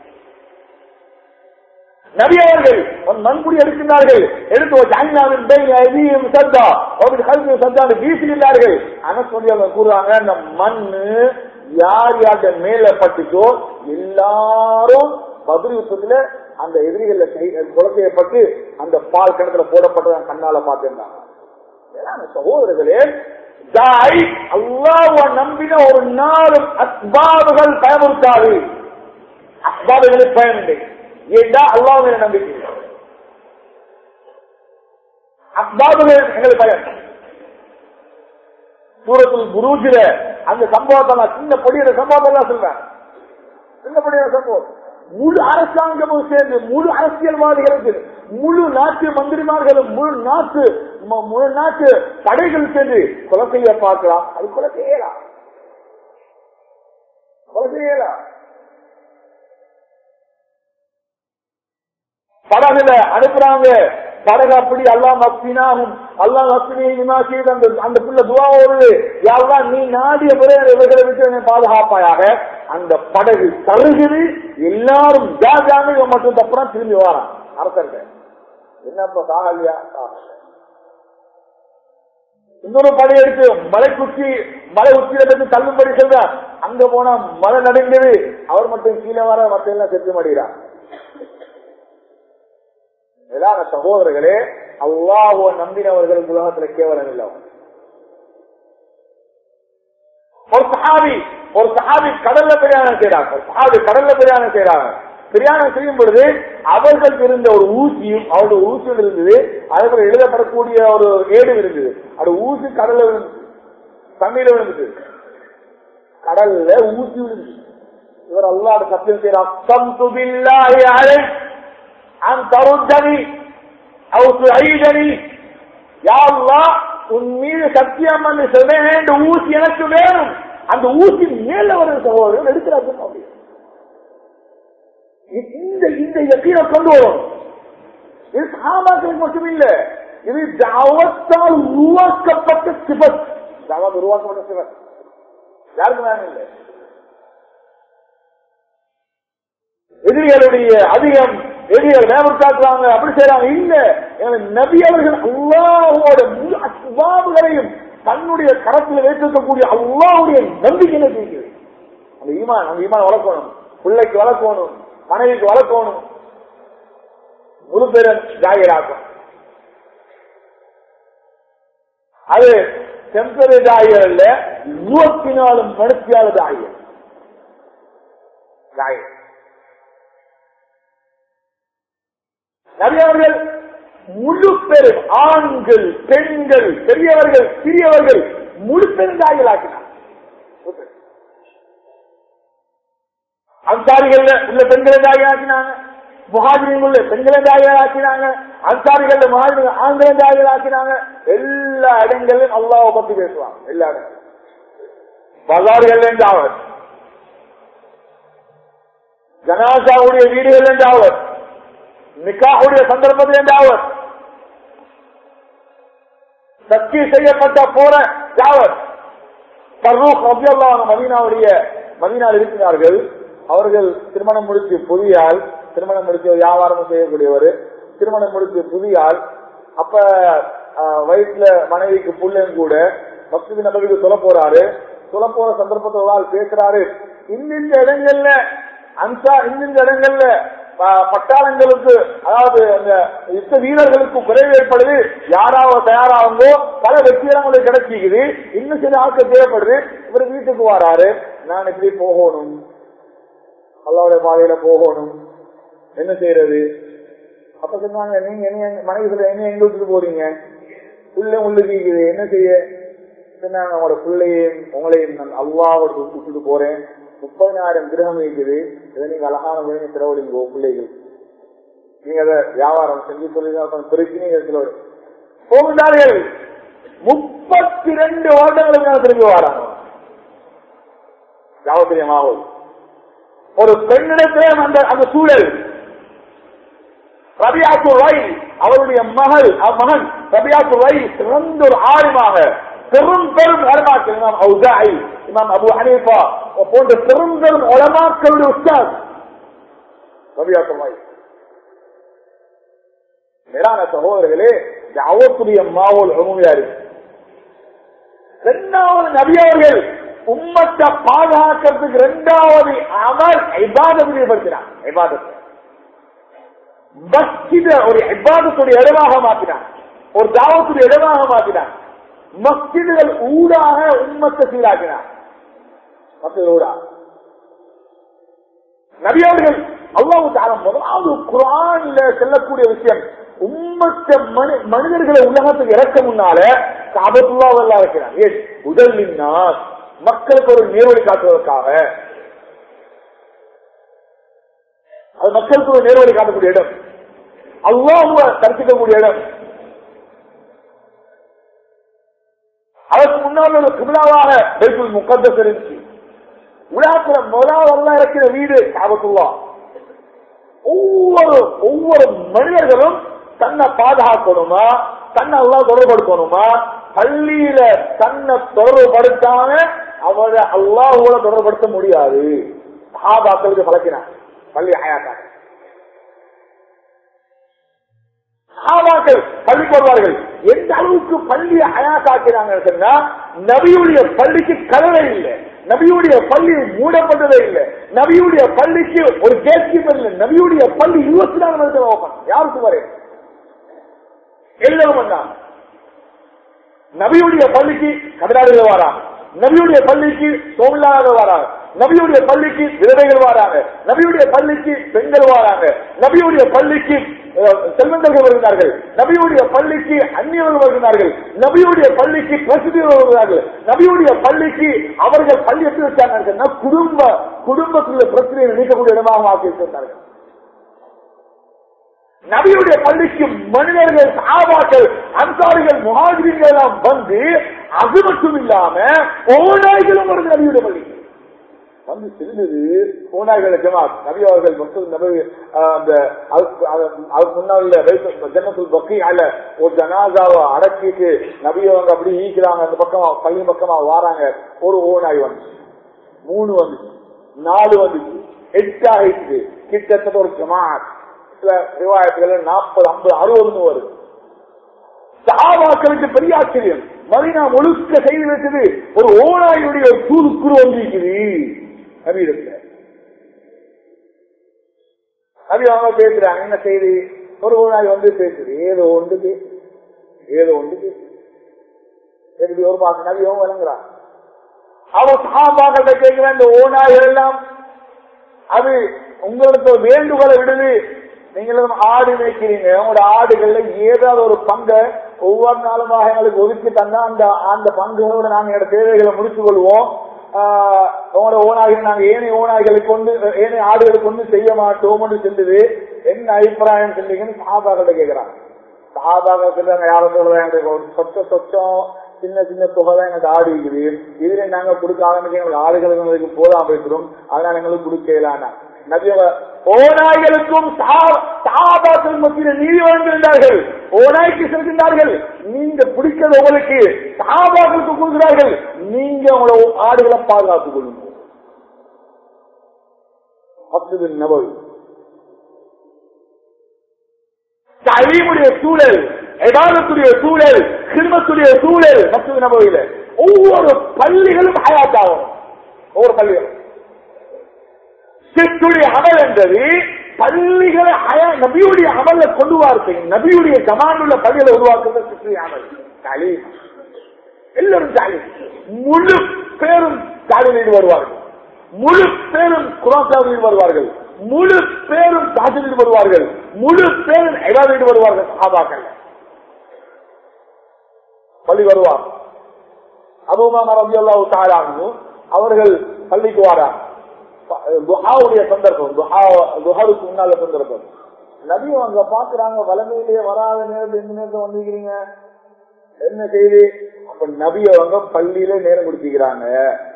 A: நபி அவர்கள் மண்புடி எடுக்கின்றார்கள் எடுத்து ஜாயினாவின் சத்தா கல்வி சத்தாண்டு வீசினார்கள் ஆனா சொல்லி அவங்க கூறுறாங்க அந்த மண்ணு யார் யார்ட மேல பட்டுச்சோ எல்லாரும் பதில் யுத்தத்துல அந்த எதிரிகள்ல கொலை செய்யப்பட்டு அந்த பால் கிணத்துல போடப்பட்டத கண்ணால பார்த்திருந்தாங்க சகோதரர்களே அல்லாஹ் நம்பின ஒரு நாளும் அஸ்பாபுகள் பயமுறுத்தாது அஸ்பாபுகளுக்கு பயனில்லை ஏண்டா அல்லாஹ் மேல நம்பிக்கை இல்லை. அஸ்பாபுகள் எங்களுக்கு பயன் சூரத்தில் குருஜில அந்த சம்பவத்தை நான் சின்ன பொடியிற சம்பவத்தை எல்லாம் சொல்றேன் சின்ன பொடியிற சம்பவம் முழு அரசாங்கமும் சேர்ந்து முழு அரசியல்வாதிகளுக்கு முழு நாட்டு மந்திரிமார்களும் முழு நாட்டு ம- முழு நாட்டு படைகள் சேர்ந்து கொலை செய்ய பார்க்கலாம் அது கொலை செய்யலாம் கொலை செய்யலாம் படகுல அனுப்புறாங்க படகு அப்படி அல்லாஹ் மக்தினாகும் அல்லாஹ் மக்தினி செய்த அந்த அந்த புள்ள துவா வருது யாரெல்லாம் நீ நாடிய பிறகு இவர்களை விட்டு என்னை பாதுகாப்பாயாக அந்த படகு தருகுது எல்லாரும் ஜாஜான்னு இவன் மட்டும் தப்புறான் திரும்பி வாரான் அரசர்கள் என்னப்பா சாகலையா சாகல இன்னொரு படை எடுத்து மலை குச்சி மலை உச்சியில இருந்து தள்ளும்படி செல்றார் அங்க போனா மலை நடுங்குது அவர் மட்டும் கீழே வர மத்த எல்லாம் செத்து மடிகிறார் மேலான சகோதரர்களே அல்லாஹுவ நம்பினவர்கள் உலகத்துல கேவலம் இல்லை ஒரு சஹாபி ஒரு சஹாபி கடல்ல பிரயாணம் செய்யறாங்க ஒரு சஹாபி கடல்ல பிரயாணம் செய்யறாங்க பிரயாணம் செய்யும் பொழுது அவர்கள் இருந்த ஒரு ஊசியும் அவருடைய ஊசியும் இருந்தது அதற்கு எழுதப்படக்கூடிய ஒரு ஏடும் இருந்தது அது ஊசி கடல்ல விழுந்தது தண்ணீர விழுந்தது கடல்ல ஊசி விழுந்தது இவர் அல்லாட சத்தியம் செய்யறார் சம்து பில்லாஹி அலைக் அன் தருத்தனி அவருக்கு ஐதனி யாருலா உன் மீது சத்தியம் என்று சொல்றேன் இந்த ஊசி எனக்கு வேணும் அந்த ஊசி மேல வர சகோதரர்கள் எடுக்கிறார்கள் அப்படி. இ- இந்த இந்த யக்கீனை கொண்டு வரும் இது சாமாக்களுக்கு மட்டும் இல்ல இது தாவத்தால் உருவாக்கப்பட்ட சிபத் தாவத் உருவாக்கப்பட்ட சிபத் யாருக்கு வேணும் இல்லை எதிரிகளுடைய அதிகம் எதிரிகள் வேவர் காட்டுறாங்க அப்படி செய்யறாங்க இல்ல எங்களுக்கு நபி அவர்கள் அல்லாஹோட முழு அஸ்பாபுகளையும் தன்னுடைய கரத்தில் வைத்திருக்கக்கூடிய அல்லாவுடைய நம்பிக்கையில செய்கிறது அந்த ஈமான் அந்த ஈமான் வளர்க்கணும் பிள்ளைக்கு வளர்க்கணும் மனைவிக்கு வளர்க்கணும் முழு பேரும் ஜாகிராக்கும் அது டெம்பரரி ஜாகியர் அல்ல இருபத்தி நாலு மணித்தியால ஜாகியர் ஜாகியர் நபியவர்கள் முழு பெரும் ஆண்கள் பெண்கள் பெரியவர்கள் சிறியவர்கள் முழு பெருந்தாய்கள் ஆக்கினார் அன்சாரிகள்ல உள்ள பெண்களை தாயை ஆக்கினாங்க முகாஜிரிகள் உள்ள பெண்களை தாயை ஆக்கினாங்க அன்சாரிகள்ல முகாஜிரிகள் ஆண்களை தாயை ஆக்கினாங்க எல்லா இடங்களிலும் அல்லாவை பத்தி பேசுவாங்க எல்லா இடங்களும் பஜார்கள் என்றாவர் ஜனாசாவுடைய வீடுகள் என்றாவர் நிக்காவுடைய சந்தர்ப்பத்தில் என்றாவர் சக்தி செய்யப்பட்ட போற ஜாவர் பர்ரூக் ரபியல்லான மதீனாவுடைய மதீனாவில் இருக்கிறார்கள் அவர்கள் திருமணம் முடிச்சு புதியால் திருமணம் முடிச்சு வியாபாரம் செய்யக்கூடியவர் திருமணம் முடிச்சு புதியால் அப்ப ஆஹ், வயிற்றுல மனைவிக்கு புள்ளையும் கூட மஸ்ஜித் நபருக்கு சொல்ல போறாரு சொல்ல போற சந்தர்ப்பத்தில் ஒரு ஆள் பேசுறாரு இந்த இடங்கள்ல அன்சா இந்த இடங்கள்ல ப- பட்டாளங்களுக்கு அதாவது அந்த யுத்த வீரர்களுக்கு குறைவு ஏற்படுது யாராவது தயாராகுங்கோ பல வெற்றிடங்களுக்கு கிடைச்சிக்குது இன்னும் சில ஆட்கள் தேவைப்படுது இவர் வீட்டுக்கு வராரு நான் எப்படி போகணும் அல்லாவுடைய பாதையில போகணும் என்ன செய்யறது அப்ப சொன்னாங்க நீங்க என்ன மனைவி சொல்ல என்ன எங்க விட்டுட்டு போறீங்க புள்ள உள்ளுக்கு என்ன செய்ய சொன்னாங்க உங்களோட பிள்ளையும் உங்களையும் நான் அல்லாவோட விட்டுட்டு போறேன் முப்பதினாயிரம் கிரகம் இருக்குது இதை நீங்க அழகான முறையை செலவழிங்கோ பிள்ளைகள் நீங்க அதை வியாபாரம் செஞ்சு சொல்லி பிரச்சனை செலவழி போகிறார்கள் முப்பத்தி ரெண்டு வருடங்களுக்கு நான் திரும்பி வராங்க ஜாவத்திரியமாகும் ஒரு பெண்ணிடத்திலே அந்த அந்த சூழல் ரபியாத்து ரை அவருடைய மகள் அவ் மகன் ரபியாத்து ரை சிறந்த ஒரு ஆளுமாக பெரும் பெரும் உலமாக்கள் இமாம் அவுசாய் இமாம் அபு ஹனீஃபா போன்ற பெரும் பெரும் உலமாக்களுடைய உஸ்தாத் ரபியாத்து ரை மேலான சகோதரர்களே அவத்துடைய மாவோல் அமுமையா இருக்கு இரண்டாவது நபி அவர்கள் உம்மத்தை பாதுகாக்கிறதுக்கு இரண்டாவது அமல் ஐபாதத்தை ஏற்படுத்தினார் ஐபாதத்தை மஸ்ஜித ஒரு இபாதத்துடைய இடமாக மாற்றினார் ஒரு தாவத்துடைய இடமாக மாற்றினார் மஸ்ஜிதுகள் ஊடாக உம்மத்தை சீராக்கினார் மஸ்ஜித் ஊடாக நபி அவர்கள் அல்லாஹு தாரா முதலாவது குரான்ல செல்லக்கூடிய விஷயம் உம்மத்த மனி மனிதர்களை உலகத்துக்கு இறக்க முன்னால காபத்துல்லாவெல்லாம் இருக்கிறாங்க ஏன் உடலின் மக்களுக்கு ஒரு நேர்வழி காட்டுவதற்காக அது மக்களுக்கு ஒரு நேர்வழி காட்டக்கூடிய இடம் அல்லாஹுவ தரிசிக்கக்கூடிய இடம் அதற்கு முன்னால் ஒரு கிபிலாவாக பைபிள் முக்கத்தஸ் இருந்துச்சு உலகத்துல முதலாவது இருக்கிற வீடு காபத்துல்லா ஒவ்வொரு ஒவ்வொரு மனிதர்களும் தன்னை பாதுகாக்கணுமா தன்னை எல்லாம் தொடர்படுத்தணுமா பள்ளியில தன்னை தொடர்புபடுத்தாம அவரை அல்லாஹோட தொடர்படுத்த முடியாது சஹாபாக்களுக்கு பழக்கினார் பள்ளி ஹயாத்தாக சஹாபாக்கள் பள்ளிக்கு வருவார்கள் எந்த அளவுக்கு பள்ளியை ஹயாத்தாக்கிறாங்க சொன்னா நபியுடைய பள்ளிக்கு கலவை இல்லை நபியுடைய பள்ளி மூடப்பட்டதே இல்லை நபியுடைய பள்ளிக்கு ஒரு கேட் கீப்பர் இல்லை நபியுடைய பள்ளி இருபத்தி நாலு மணி நேரம் ஓப்பன் யாருக்கு வரை எல்லாரும் வந்தாங்க நபியுடைய பள்ளிக்கு கதிராளிகள் வராங்க நபியுடைய பள்ளிக்கு சோமில்லாத வராங்க நபியுடைய பள்ளிக்கு விதவைகள் வராங்க நபியுடைய பள்ளிக்கு பெண்கள் வராங்க நபியுடைய பள்ளிக்கு அஹ், செல்வந்தர்கள் வருகிறார்கள் நபியுடைய பள்ளிக்கு அந்நியர்கள் வருகிறார்கள் நபியுடைய பள்ளிக்கு பிரசித்திகள் வருகிறார்கள் நபியுடைய பள்ளிக்கு அவர்கள் பள்ளி எப்படி வச்சாங்க சொன்னா, குடும்ப குடும்பத்தில் பிரச்சனையை நீக்கக்கூடிய இடமாக ஆக்கி வச்சிருந்தார்கள் நபியுடைய பள்ளிக்கு மனிதர்கள் சாபாக்கள் அன்சாரிகள் முகாஜிரிகள் எல்லாம் வந்து அது மட்டும் இல்லாம ஓநாய்களும் வருது நபியுடைய பள்ளிக்கு வந்து செல்லுது ஓநாய்கள் ஜமாத் நபி அவர்கள் மக்கள் நபி ஆஹ், அந்த அதுக்கு- அது- அதுக்கு முன்னாள் ஜன்னத்துல் பக்கி அல்ல ஒரு ஜனாதாவை அடக்கிட்டு நபி அவங்க அப்படி ஈக்கிறாங்க அந்த பக்கமா பள்ளி பக்கமா வாராங்க ஒரு ஓநாய் வந்து மூணு வந்துச்சு நாலு வந்துச்சு எட்டு ஆயிடுச்சு கிட்டத்தட்ட ஒரு ஜமாத் சில ரிவாயத்துகள் நாற்பது ஐம்பது அறுபதுன்னு வருது சஹாபாக்களுக்கு பெரிய ஆச்சரியம் மதினா முழுக்க செய்து வச்சது ஒரு ஓனாயுடைய ஒரு தூது குரு வந்திருக்குது நபீடத்துல நபி அவங்க பேசுறாங்க என்ன செய்தி ஒரு ஓனாய் வந்து பேசுது ஏதோ ஒன்று பேசு ஏதோ ஒன்று பேசு எப்படி ஒரு மாசம் நபி அவங்க விளங்குறான் அவன் சஹாபாக்கிட்ட கேட்கிற இந்த ஓனாய்கள் எல்லாம் அது உங்களுக்கு ஒரு வேண்டுகோளை விடுது நீங்களும் ஆடு மேய்க்கிறீங்க உங்களோட ஆடுகள்ல ஏதாவது ஒரு பங்கை ஒவ்வொரு நாளுமாக எங்களுக்கு ஒதுக்கி தந்தா அந்த அந்த பங்குகளோட நாங்க எங்களோட தேவைகளை முடிச்சு கொள்வோம் ஆஹ் உங்களோட ஓனாய்கள் நாங்க ஏனைய ஓனாய்களை கொண்டு ஏனைய ஆடுகளை கொண்டு செய்ய மாட்டோம்னு சொல்லுது என்ன அபிப்பிராயம் சொன்னீங்கன்னு சாபாக்கிட்ட கேட்கிறாங்க சாபாக சொல்றாங்க யாரும் சொல்றாங்க ஒரு சொச்ச சொச்சம் சின்ன சின்ன தொகை தான் எங்களுக்கு ஆடு இருக்குது இதுல நாங்க கொடுக்க ஆரம்பிச்சு எங்களுக்கு ஆடுகளுக்கு எங்களுக்கு போதாம இருக்கிறோம் அதனால எங்களுக்கு கொடுக்கலானா நபியவ ஓநாய்களுக்கும் சாபாக்கள் மத்தியில் நீதி வழங்கியிருந்தார்கள் ஓநாய்க்கு செல்கின்றார்கள் நீங்க பிடிக்கிறது உங்களுக்கு சாபாக்களுக்கு கொடுக்கிறார்கள் நீங்க உங்களோட ஆடுகளை பாதுகாத்துக் கொள்ளுங்க அப்படி நபர் தலீமுடைய சூழல் எதானத்துடைய சூழல் கிருமத்துடைய சூழல் மசூது நபையில ஒவ்வொரு பள்ளிகளும் ஹயாத்தாகும் ஒவ்வொரு பள்ளிகளும் சிற்றுடைய அமல் என்பது பள்ளிகளை ஹயா நபியுடைய அமல்ல கொண்டு வார்த்தை நபியுடைய கமாண்ட் உள்ள பள்ளிகளை உருவாக்குறது சிற்றுடைய அமல் தலீம் எல்லாரும் தாலீம் முழு பேரும் தாலிமில் வருவார்கள் முழு பேரும் குராசாவில் வருவார்கள் முழு பேரும் தாஜிலில் வருவார்கள் முழு பேரும் ஐவாவில் வருவார்கள் சஹாபாக்கள் பள்ளி வருவார் அபுமாமா ரபி அல்லாஹு தாரானு அவர்கள் பள்ளிக்கு வாரார் துஹாவுடைய சந்தர்ப்பம் துஹா துஹாவுக்கு முன்னால சந்தர்ப்பம் நபியும் அங்க பாக்குறாங்க வளமையிலேயே வராத நேரத்தில் எந்த நேரத்தில் வந்திருக்கிறீங்க என்ன செய்தி அப்ப நபி அவங்க பள்ளியில நேரம் கொடுத்திக்கிறாங்க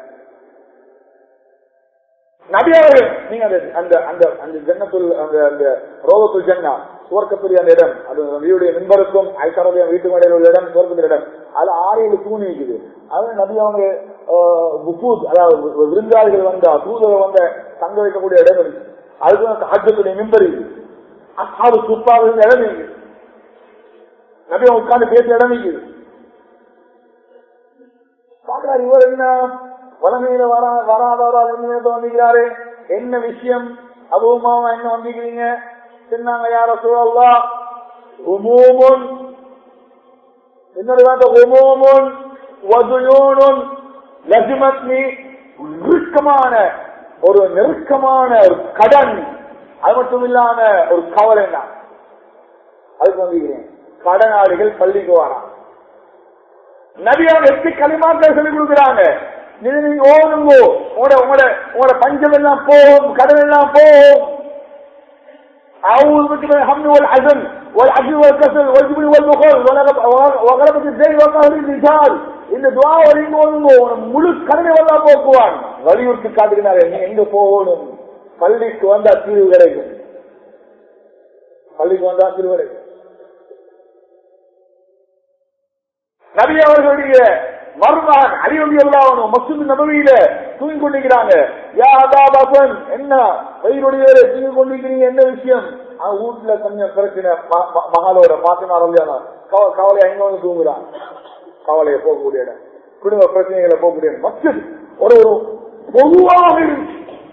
A: நபி அவர்கள் நீங்க அந்த அந்த அந்த அந்த ஜன்னத்துல் அந்த அந்த ரோகத்துல் ஜன்னா சுவர்க்கத்துடைய அந்த இடம் அது நபியுடைய நண்பருக்கும் ஐசாரதிய வீட்டு மேடையில் உள்ள இடம் சுவர்க்கத்துடைய இடம் அது ஆறு ஏழு தூண் இருக்குது அது நபி அவங்க புபூத் அதாவது விருந்தாளிகள் வந்த தூதர் வந்த தங்க வைக்கக்கூடிய இடம் இருக்கு அதுக்கு ஹஜ்ஜத்துடைய மெம்பர் இருக்குது அசாது சுப்பாக இடம் இருக்குது நபி அவங்க உட்கார்ந்து பேசிய இடம் இருக்குது பாக்குறாரு இவர் என்ன வளமையில வரா வராதவரால் என்ன நேரத்தை வந்திருக்கிறாரு என்ன விஷயம் அபூமாவா என்ன வந்திருக்கிறீங்க சொன்னாங்க யார சூழல்லா உமூமுன் இன்னொரு வார்த்தை உமூமுன் வதுயூனுன் லசிமத்னி நெருக்கமான ஒரு நெருக்கமான ஒரு கடன் அது மட்டும் இல்லாம ஒரு கவலை என்ன அதுக்கு வந்துக்கிறேன் கடனாளிகள் பள்ளிக்கு வரான் நபியாக எட்டு களிமாக்கள் சொல்லிக் கொடுக்குறாங்க இது நீங்க ஓடுங்கோ உங்களோட உங்களோட உங்களோட பஞ்சம் எல்லாம் போகும் கடன் எல்லாம் போகும் أعوذ بك من الهم والحزن والعجز والكسل والجبن والبخل وغلبة الدين وقهر الرجال இந்த துவாவை நீங்க ஓடுங்கோ உனக்கு முழு கடனை எல்லாம் போக்குவான் வலியுறுத்தி காட்டுகிறாரு நீ எங்க போகணும் பள்ளிக்கு வந்தா தீர்வு கிடைக்கும் பள்ளிக்கு வந்தா தீர்வு கிடைக்கும் நபி அவர்களுடைய மருமகன் அறிவதி எல்லாம் மசூது நபவியில தூங்கி கொண்டிருக்கிறாங்க யா அதாபாசன் என்ன வயிறுடைய தூங்கி கொண்டிருக்கிறீங்க என்ன விஷயம் அவன் வீட்டுல கொஞ்சம் பிரச்சனை ம- ம- மகளோட பாத்திமா ரவியான கவலை எங்க வந்து தூங்குறான் கவலையை போகக்கூடிய இடம் குடும்ப பிரச்சனைகளை போகக்கூடிய இடம் மஸ்ஜித் ஒரு ஒரு பொதுவாக இருந்துச்சு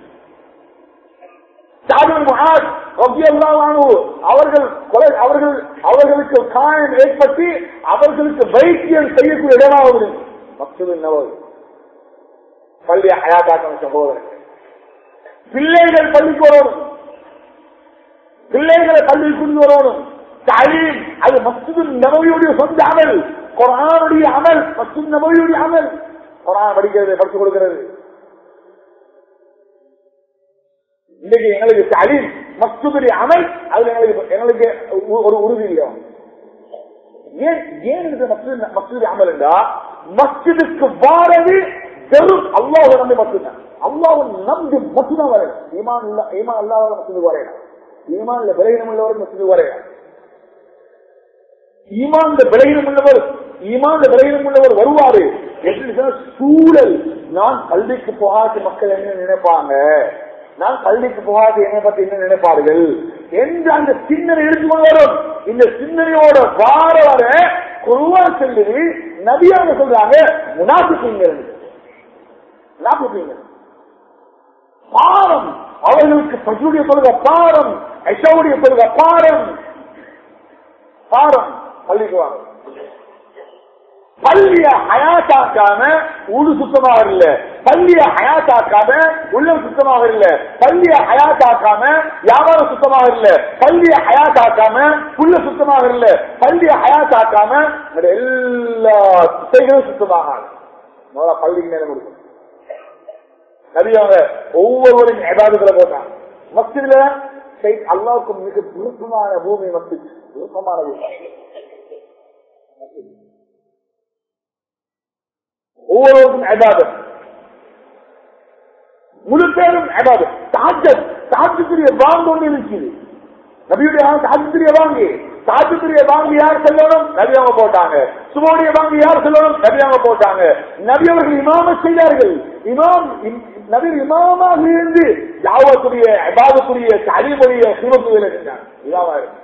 A: ஜாபிர் முஹாத் ரலியல்லாஹு அன்ஹு அவர்கள் கொலை அவர்கள் அவர்களுக்கு காயம் ஏற்பட்டு அவர்களுக்கு வைத்தியம் செய்யக்கூடிய இடமாக இருந்தது மக்சூது நபவி பள்ளி அயாதாக்கம் சகோதரர்கள் பிள்ளைகள் பள்ளிக்கு வரணும் பிள்ளைகளை பள்ளிக்கு கொண்டு வரணும் தலீம் அது மஸ்ஜிது நபவியுடைய சொந்த அமல் குரானுடைய அமல் மஸ்ஜித் நபவியுடைய அமல் குரான் படிக்கிறது படிச்சு கொடுக்கிறது இன்னைக்கு எங்களுக்கு தலீம் மஸ்ஜிதுடைய அமல் அதுல எங்களுக்கு எங்களுக்கு உ- ஒரு உறுதி இல்லை ஏன் ஏன் இது மஸ்ஜித் மஸ்ஜிதுடைய அமல் என்றா மஸ்ஜிதுக்கு வாரது வெறும் அல்லாஹ் நம்பி மட்டும்தான் அல்லாஹ் நம்பி மட்டும்தான் வரையணும் ஈமான் இல்ல ஈமான் அல்லாஹ் மஸ்ஜிதுக்கு வரையணும் ஈமான்ல விலகினம் உள்ளவர் மஸ்ஜிதுக்கு வரையணும் ஈமான்ல விலகினம் உள்ளவர் ஈமான்ல விலகினம் உள்ளவர் வருவாரு எப்படி சொன்னா, சூழல் நான் கல்விக்கு போகாத மக்கள் என்ன நினைப்பாங்க நான் கல்விக்கு போகாத என்னை பத்தி என்ன நினைப்பார்கள் என்று அந்த சிந்தனை எடுத்துக்கொண்டு வரும் இந்த சிந்தனையோட வார வர குருவான் சொல்லி நபியாக சொல்றாங்க முனாஃபிக்குங்கள் முனாஃபிக்குங்கள் பாரம் அவர்களுக்கு பசுடைய சொல்லுக பாரம் ஐஷாவுடைய சொல்லுக பாரம் பாரம் பள்ளிக்கு வாங்க பள்ளிய ஹயாத்தாக்காம ஊடு சுத்தமாக இல்ல பள்ளிய ஹயாத்தாக்காம உள்ளம் சுத்தமாக இல்ல பள்ளிய ஹயாத்தாக்காம வியாபாரம் சுத்தமாக இல்ல பள்ளிய ஹயாத்தாக்காம உள்ள சுத்தமாக இல்ல பள்ளிய ஹயாத்தாக்காம உங்களுடைய எல்லா திசைகளும் சுத்தமாக முதல்ல பள்ளிக்கு நேரம் கொடுக்கும் நபியாங்க ஒவ்வொருவரும் எபாதத்துல போட்டாங்க மஸ்ஜிதுல சை- அல்லாவுக்கு மிக விருப்பமான பூமி மஸ்ஜித் விருப்பமான பூமி ஒவ்வொருவருக்கும் எபாதம் முழு பேரும் எபாதம் தாஜத் தாஜத்துரிய வாங்க ஒன்று இருக்குது நபியுடைய தாஜத்துரிய வாங்கி தாஜத்துரிய வாங்கி யார் சொல்லணும் நபி அவங்க போட்டாங்க சுபோடைய வாங்கி யார் சொல்லணும் நபி அவங்க போட்டாங்க நபி அவர்கள் இமாம செய்தார்கள் இமாம் இம்- நபி இமாமாக இருந்து யாவத்துடைய எபாதத்துடைய தலிமுடைய சிவப்புகளை செஞ்சாங்க இதாவா இருக்கு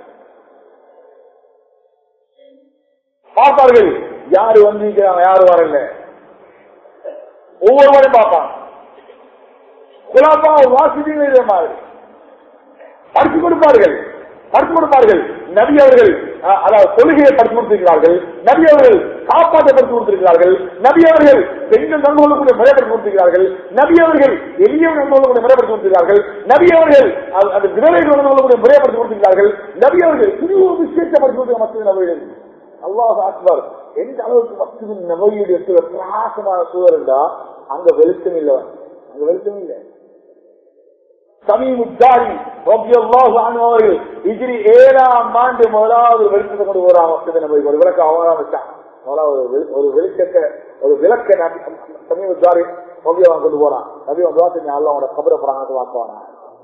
A: பார்ப்பார்கள் யாரு வந்திருக்கிறாங்க யாரு வரல ஒவ்வொருவரையும் பார்ப்பாங்க குலாப்பா வாசிதீங்க இதே மாதிரி படித்து கொடுப்பார்கள் படித்து கொடுப்பார்கள் நபி அவர்கள் அஹ், அதாவது கொள்கையை படித்து கொடுத்திருக்கிறார்கள் நபி அவர்கள் காப்பாற்ற படித்து கொடுத்திருக்கிறார்கள் நபி அவர்கள் பெண்கள் நடந்து கொள்ளக்கூடிய முறைப்படுத்தி கொடுத்திருக்கிறார்கள் நபி அவர்கள் எளியவர் நடந்து கொள்ளக்கூடிய முறைப்படுத்தி கொடுத்திருக்கிறார்கள் நபி அவர்கள் அது- அந்த விதவைகள் நடந்து கொள்ளக்கூடிய முறைப்படுத்தி கொடுத்திருக்கிறார்கள் நபி அவர்கள் புதிய ஒரு விஷயத்தை படித்து கொடுத்த மத்திய நபர்கள் அல்லாஹ் அக்பர் எந்த அளவுக்கு மஸ்ஜிது நபையுடைய சூழல் பிரகாசமான சூழல் இருந்தா அங்க வெளிச்சம் இல்லவன் அங்க வெளிச்சம் இல்லை சமீமுத்தாரி ரபியல்லாஹு அன்ஹு அவர்கள் இஜ்ரி ஏழாம் ஆண்டு முதலாவது வெளிச்சத்தை கொண்டு போறான் மஸ்ஜிது நபை ஒரு விளக்க அவனா வச்சான் முதலாவது ஒரு வெளி- ஒரு வெளிச்சத்தை ஒரு விளக்க சமீமுத்தாரி ரபியல்லாஹு கொண்டு போறான் நபி வந்து வாசி அல்லாவோட கபரை பிராணத்தை வாக்குவானா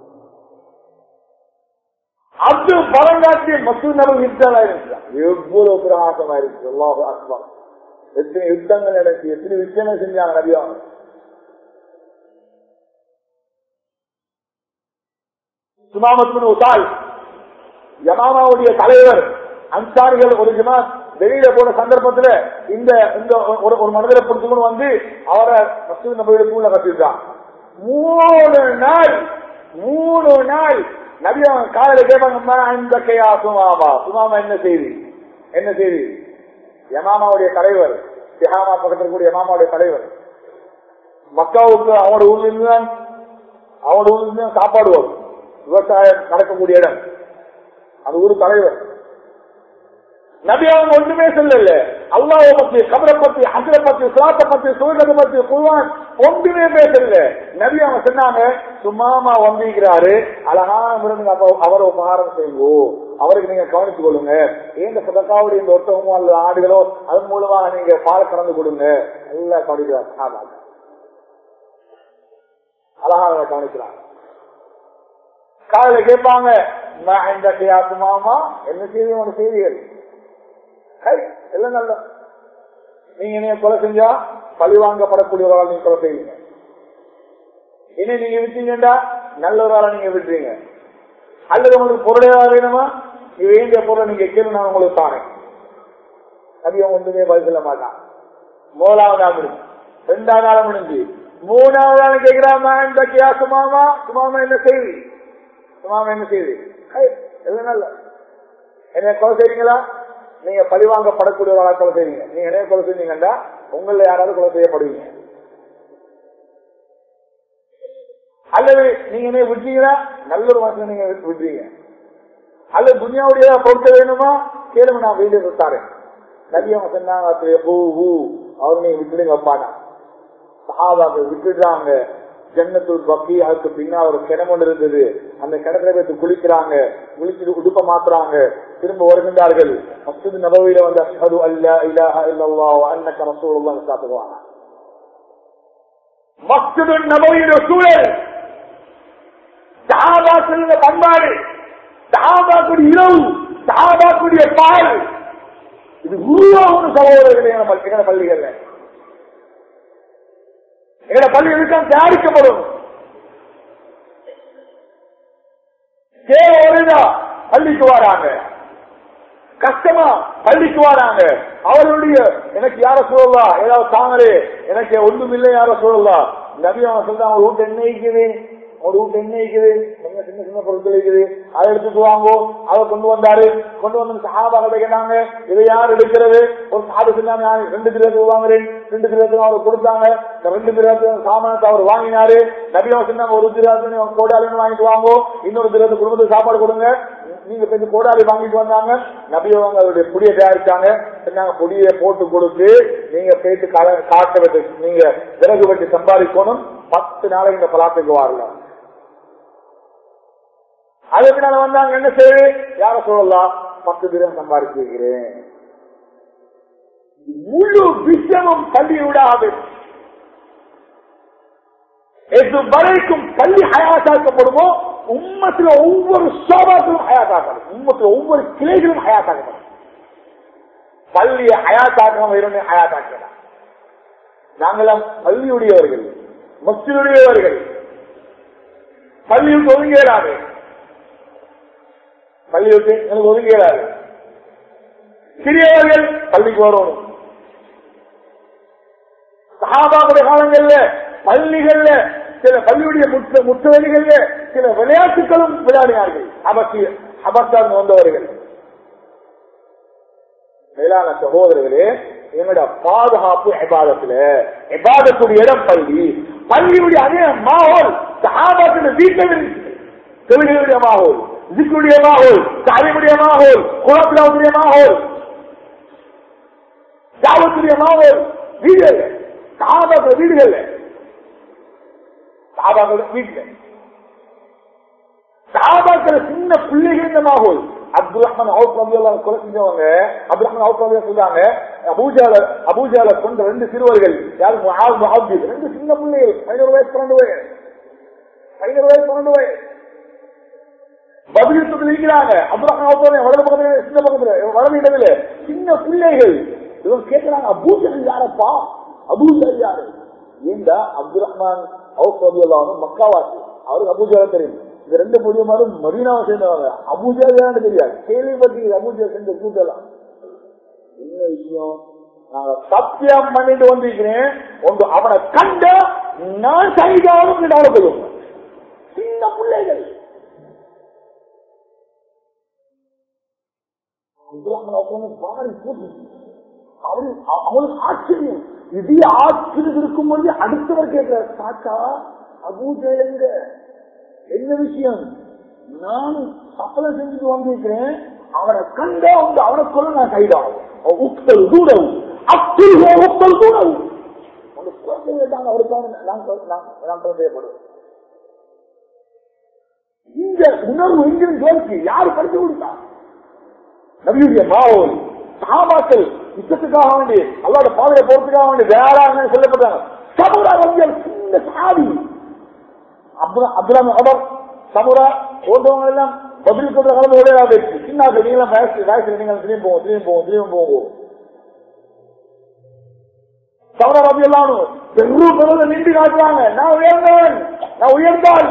A: அது பரங்காட்டிய மசூத் நபர் யுத்தம் இருந்துச்சு எவ்வளவு பிரகாசமா இருக்கு அல்லாஹ் அக்பர் எத்தனை யுத்தங்கள் நடந்துச்சு எத்தனை விஷயங்கள் செஞ்சாங்க நபியா சுமாமத்தின் உசால் யமாமாவுடைய தலைவர் அன்சாரிகள் ஒரு ஜமாத் வெளியில போன சந்தர்ப்பத்துல இந்த இந்த ஒரு ஒரு மனிதரை பிடிச்சுக்கொண்டு வந்து அவரை மசூத் நபியோட தூண்ல கட்டிருக்கான் மூணு நாள் மூணு நாள் நபி அவங்க காலையில கேட்பாங்கம்மா இந்த கையா சுமாமா சுமாமா என்ன செய்தி என்ன செய்தி யமாமாவுடைய தலைவர் திஹாமா பக்கத்தில் கூடிய யமாமாவுடைய தலைவர் மக்காவுக்கு அவனோட ஊர்ல இருந்து தான் அவனோட ஊர்ல இருந்து தான் சாப்பாடு வரும் விவசாயம் நடக்கக்கூடிய இடம் அது ஊர் தலைவர் நபி அவங்க ஒன்றுமே சொல்லல அல்லாஹ் பத்தி கபரை பத்தி அசரை பத்தி சுலாத்தை பத்தி சுகத்தை பத்தி குருவான் ஒன்றுமே பேசல நபி அவங்க சொன்னாங்க சும்மாமா வந்திருக்கிறாரு அழகான விருந்து அப்ப அவரை உபகாரம் செய்யுங்கோ அவருக்கு நீங்க கவனித்துக் கொள்ளுங்க ஏந்த சதக்காவுடைய இந்த ஒட்டகமோ அல்லது ஆடுகளோ அதன் மூலமாக நீங்க பால் கலந்து கொடுங்க நல்லா கவனிக்கிறார் ஆமாங்க அழகாக கவனிக்கிறாங்க காலையில கேட்பாங்க நான் இந்த கையாக்கு மாமா என்ன செய்தி உங்க செய்திகள் கை எல்லாம் நல்ல நீங்க என்னைய கொலை செஞ்சா பழி வாங்கப்படக்கூடியவரால் நீங்க கொலை செய்வீங்க இனி நீங்க விட்டீங்கடா நல்லவரால நீங்க விட்டுறீங்க அல்லது உங்களுக்கு பொருளையா வேணுமா நீ வேண்டிய பொருளை நீங்க கேள்வி நான் உங்களுக்கு தானே நபி அவன் ஒன்றுமே பதில் சொல்ல மாட்டான் முதலாவது நாள் முடிஞ்சு ரெண்டாவது நாள் முடிஞ்சு மூணாவது நாள் கேட்கிறாமா இந்த கியா சுமாமா சுமாமா என்ன செய்தி சுமாமா என்ன செய்தி ஹை, எல்லாம் நல்ல என்ன கொலை செய்றீங்களா நீங்க பழிவாங்கப்படக்கூடியவர்களா கொலை செய்வீங்க நீங்க என்ன கொலை செஞ்சீங்கன்னா உங்களை யாராவது கொலை செய்யப்படுவீங்க அல்லது நீங்க என்ன விட்டீங்கன்னா நல்ல ஒரு மனுஷன் நீங்க விட்டுறீங்க அல்லது துனியாவுடைய பொருட்கள் வேணுமா கேளுங்க நான் வீடு விட்டாரேன் நபி அவங்க சொன்னாங்க பூ பூ அவர் நீங்க விட்டுடுங்க வைப்பானா சஹாபாக்கள் விட்டுடுறாங்க ஜன்னத்துல் பக்கி அதுக்கு பின்னா ஒரு கிணம் ஒன்று இருந்தது அந்த கிணத்துல வைத்து குளிக்கிறாங்க குளிச்சுட்டு உடுப்ப மாத்துறாங்க திரும்ப வருகின்றார்கள் மஸ்ஜித் நபவியில வந்து அஷ்ஹது அல்லா இலாஹ இல்லல்லாஹ் வ அன்னக ரசூலுல்லாஹ் சாத்துவாங்க மஸ்ஜித் நபவியோட சூழல் சஹாபாக்கள் பண்பாடு சஹாபாக்குடைய இரவு சஹாபாக்குடைய பால் இது உருவாகும் சகோதரர்களே நம்ம எங்க பள்ளிகள்ல எங்க பள்ளி எதுக்காக தயாரிக்கப்படும் தேவையா பள்ளிக்கு வராங்க கஷ்டமா பள்ளிக்கு வராங்க அவர்களுடைய எனக்கு யார சொல்லலாம் ஏதாவது தாங்களே எனக்கு ஒன்றும் இல்லை யார சொல்லலாம் நபி அவன் சொல்றான் ஒரு வீட்டு என்ன இருக்குது ஒரு வீட்டு என்ன இருக்குது கொஞ்சம் சின்ன சின்ன பொருட்கள் இருக்குது அதை எடுத்துட்டு வாங்கோ அதை கொண்டு வந்தாரு கொண்டு வந்து சகாபாக கேட்டாங்க இதை யார் எடுக்கிறது ஒரு சாடு சொன்னாங்க நான் ரெண்டு கிலோத்துக்கு வாங்குறேன் ரெண்டு கிலோத்துக்கு அவர் கொடுத்தாங்க இந்த ரெண்டு கிலோத்துக்கு சாமானத்தை அவர் வாங்கினாரு நபி அவன் சொன்னாங்க ஒரு கிலோத்துக்கு கோடாலின்னு வாங்கிட்டு வாங்கோ இன்னொரு கிலோத்துக்கு குடும்பத்துக்கு சாப்பாடு கொடுங்க நீங்க கொஞ்சம் கோடாலி வாங்கிட்டு வந்தாங்க நபி அவங்க அவருடைய பொடியை தயாரிச்சாங்க சொன்னாங்க பொடியை போட்டு கொடுத்து நீங்க போயிட்டு கா- காட்ட வெட்டு நீங்க விறகு வெட்டி சம்பாதிக்கணும் பத்து நாளைக்கு இந்த பலாத்துக்கு வரலாம் அதுக்கு நான் வந்தாங்க என்ன செய்யுது யார சொல்லலாம் பத்து தினம் சம்பாதிச்சு வைக்கிறேன் முழு விஷயமும் பள்ளி விடாது எது வரைக்கும் பள்ளி ஹயாத்தாக்கப்படுமோ உம்மத்துல ஒவ்வொரு சோபாக்களும் ஹயாத்தாக்கப்படும் உம்மத்துல ஒவ்வொரு கிளைகளும் ஹயாத்தாக்கப்படும் பள்ளியை ஹயாத்தாக்கம் வேணும்னு ஹயாத்தாக்கலாம் நாங்களாம் பள்ளியுடையவர்கள் மஸ்தியுடையவர்கள் பள்ளியில் ஒதுங்கிறாரு பள்ளி விட்டு எனக்கு ஒதுங்கிறாரு சிறியவர்கள் பள்ளிக்கு வரணும் சகாபாவுடைய காலங்கள்ல பள்ளிகள்ல சில பள்ளியுடைய முற்ற முற்றவெளிகள்ல சில விளையாட்டுகளும் விளையாடினார்கள் அபசி அபஸ்தாங்க வந்தவர்கள் மேலான சகோதரர்களே எங்களோட பாதுகாப்பு எபாதத்துல எபாதத்துடைய இடம் பள்ளி பள்ளியுடைய அதே மாவோல் சகாபாத்துல வீட்டில் இருக்கு தொழிலுடைய மாவோல் ஜிக்குடைய மாவோல் தாலிமுடைய மாவோல் குலப்பிலாவுடைய மாவோல் ஜாவத்துடைய மாவோல் வீடுகள் சகாபாக்கள் வீடுகள்ல சகாபாக்கள் வீட்டுல சகாபாக்கள் சின்ன பிள்ளைகள் இந்த மாவோல் அப்துல் ரஹ்மான் அவுப் ரபியெல்லாம் கொலை செஞ்சவங்க அப்துல் ரஹ்மான் அவுப் ரபியா சொல்றாங்க அபூஜால அபூஜால கொண்ட ரெண்டு சிறுவர்கள் யாரு முஹாத் முஹாத் ரெண்டு சின்ன பிள்ளைகள் பதினோரு வயசு பன்னெண்டு வயசு பதினோரு வயசு பன்னெண்டு வயசு பதிலுக்கு இருக்கிறாங்க அப்துல் ரஹ்மான் அவுப் ரபியா வலது பக்கத்துல சின்ன பக்கத்துல வலது இடத்துல சின்ன பிள்ளைகள் இவங்க கேட்கிறாங்க அபூஜல் யாரப்பா அபூஜல் யாரு ஏண்டா அப்துல் ரஹ்மான் அவுப் ரபியெல்லாம் மக்காவாசி அவருக்கு அபூஜால தெரியும் இந்த ரெண்டு முடியுமாரும் மதீனாவை சேர்ந்தவங்க அபூஜா தான் தெரியாது கேள்விப்பட்டு அபூஜா செஞ்ச கூட்டலாம் என்ன விஷயம் நாங்க சத்தியம் பண்ணிட்டு வந்திருக்கிறேன் ஒன்று அவனை கண்ட நான் சைதாவும் நடக்கும் சின்ன பிள்ளைகள் பாடி போட்டு அவரு அவனுக்கு ஆச்சரியம் இதே ஆச்சரியம் இருக்கும் பொழுது அடுத்தவர் கேட்கிறார் தாத்தா அபூஜா எங்க என்ன விஷயம் நான் சப்பளம் செஞ்சுட்டு வந்திருக்கிறேன் அவனை கண்டா வந்து அவனை கொள்ள நான் கைதாகும் உக்தல் தூரவு அப்துல் உக்தல் தூரவு அந்த குழந்தை கேட்டாங்க அவருக்காக நான் நான் நான் செய்யப்படுவேன் இந்த உணர்வு எங்கிருந்து தோற்று யாரு படித்து கொடுத்தா நபியுடைய மாவோல் சாபாக்கள் யுத்தத்துக்காக வேண்டி அல்லாத பாதையை போறதுக்காக வேண்டி வேற சொல்லப்பட்டாங்க சமுரா வங்கியல் சின்ன சாதி அப்துல்லாம் அவர் சமுரா போன்றவங்க எல்லாம் பதில் சொல்ற கலந்து ஒரே ஆயிடுச்சு சின்ன நீங்களும் வயசு வயசுல நீங்கள் திரும்பி போவோம் திரும்பி போவோம் திரும்பி போவோம் சமுரா ரபி எல்லாம் பெரும் பெருத நின்று காட்டுறாங்க நான் உயர்ந்தவன் நான் உயர்ந்தாள்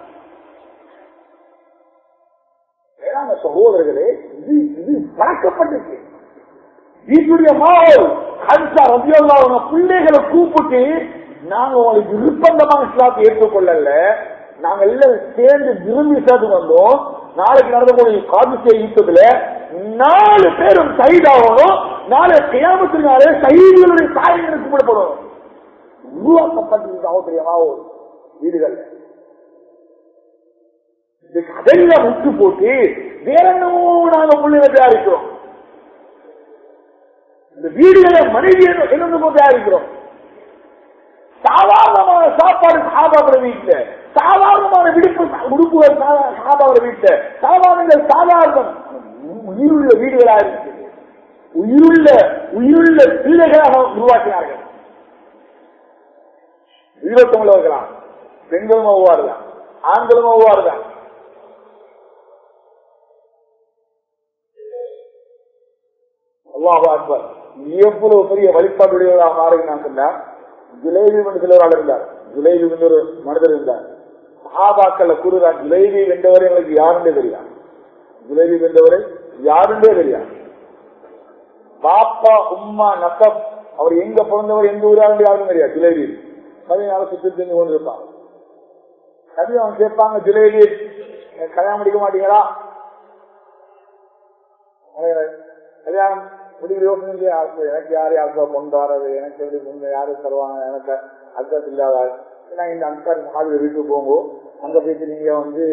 A: வேளாண் சகோதரர்களே இது இது பழக்கப்பட்டிருக்கு வீட்டுடைய மாவல் ஹன்சா ரபியல்லா அவங்க பிள்ளைகளை கூப்பிட்டு நாங்க உங்களுக்கு நிர்பந்தமாக இஸ்லாத்தை ஏற்றுக்கொள்ளல நாங்க எல்லாம் சேர்ந்து விரும்பி சேர்ந்து வந்தோம் நாளைக்கு நடந்தக்கூடிய காதிசிய யுத்தத்துல நாலு பேரும் கைதாகணும் நாளை கியாமத்தினாலே சைதிகளுடைய சாயங்களுக்கு கூடப்படும் உருவாக்கப்பட்டிருக்கு அவசியமாக வீடுகள் அதெல்லாம் விட்டு போட்டு வேற என்னவோ நாங்க பிள்ளைகளை தயாரிக்கிறோம் இந்த வீடுகளை மனைவி என்னென்னமோ தயாரிக்கிறோம் சாதாரணமான சாப்பாடு சாபாபுர வீட்டுல சாதாரணமான விடுப்பு உடுப்புகள் சாபாபுர வீட்டுல சாதாரணங்கள் சாதாரணம் உயிருள்ள வீடுகளாக இருக்கு உயிருள்ள உயிருள்ள பிள்ளைகளாக உருவாக்கினார்கள் இருபத்தொன்பதுலாம் பெண்களும் அவ்வாறுதான் ஆண்களும் அவ்வாறுதான் அல்லாஹ் அக்பர் எவ்வளவு பெரிய வழிபாடுடையவராக மாறினான் சொன்னா ஜுலேபி என்று சிலரால் இருந்தார் ஜுலேபி என்று ஒரு மனிதர் இருந்தார் சஹாபாக்கள் கூறுகிறார் ஜுலேபி வென்றவரை எங்களுக்கு யாருன்றே தெரியாது ஜுலேபி வென்றவரை யாருன்றே தெரியாது பாப்பா உம்மா நக்கப் அவர் எங்க பிறந்தவர் எங்க ஊராண்டு யாரும் தெரியாது ஜுலேபி கவினால சுற்றி தெரிஞ்சு கொண்டிருப்பாங்க கவி அவன் கேட்பாங்க ஜுலேபி கல்யாணம் முடிக்க மாட்டீங்களா கல்யாணம் முடிக்கிற யோசனை எனக்கு யாரு யாருக்கா கொண்டு வர்றது எனக்கு எப்படி முன்ன யாரு தருவாங்க எனக்கு அக்கா இல்லாத நான் இந்த அக்கா மகாவீர வீட்டுக்கு போங்க அங்க போயிட்டு நீங்க வந்து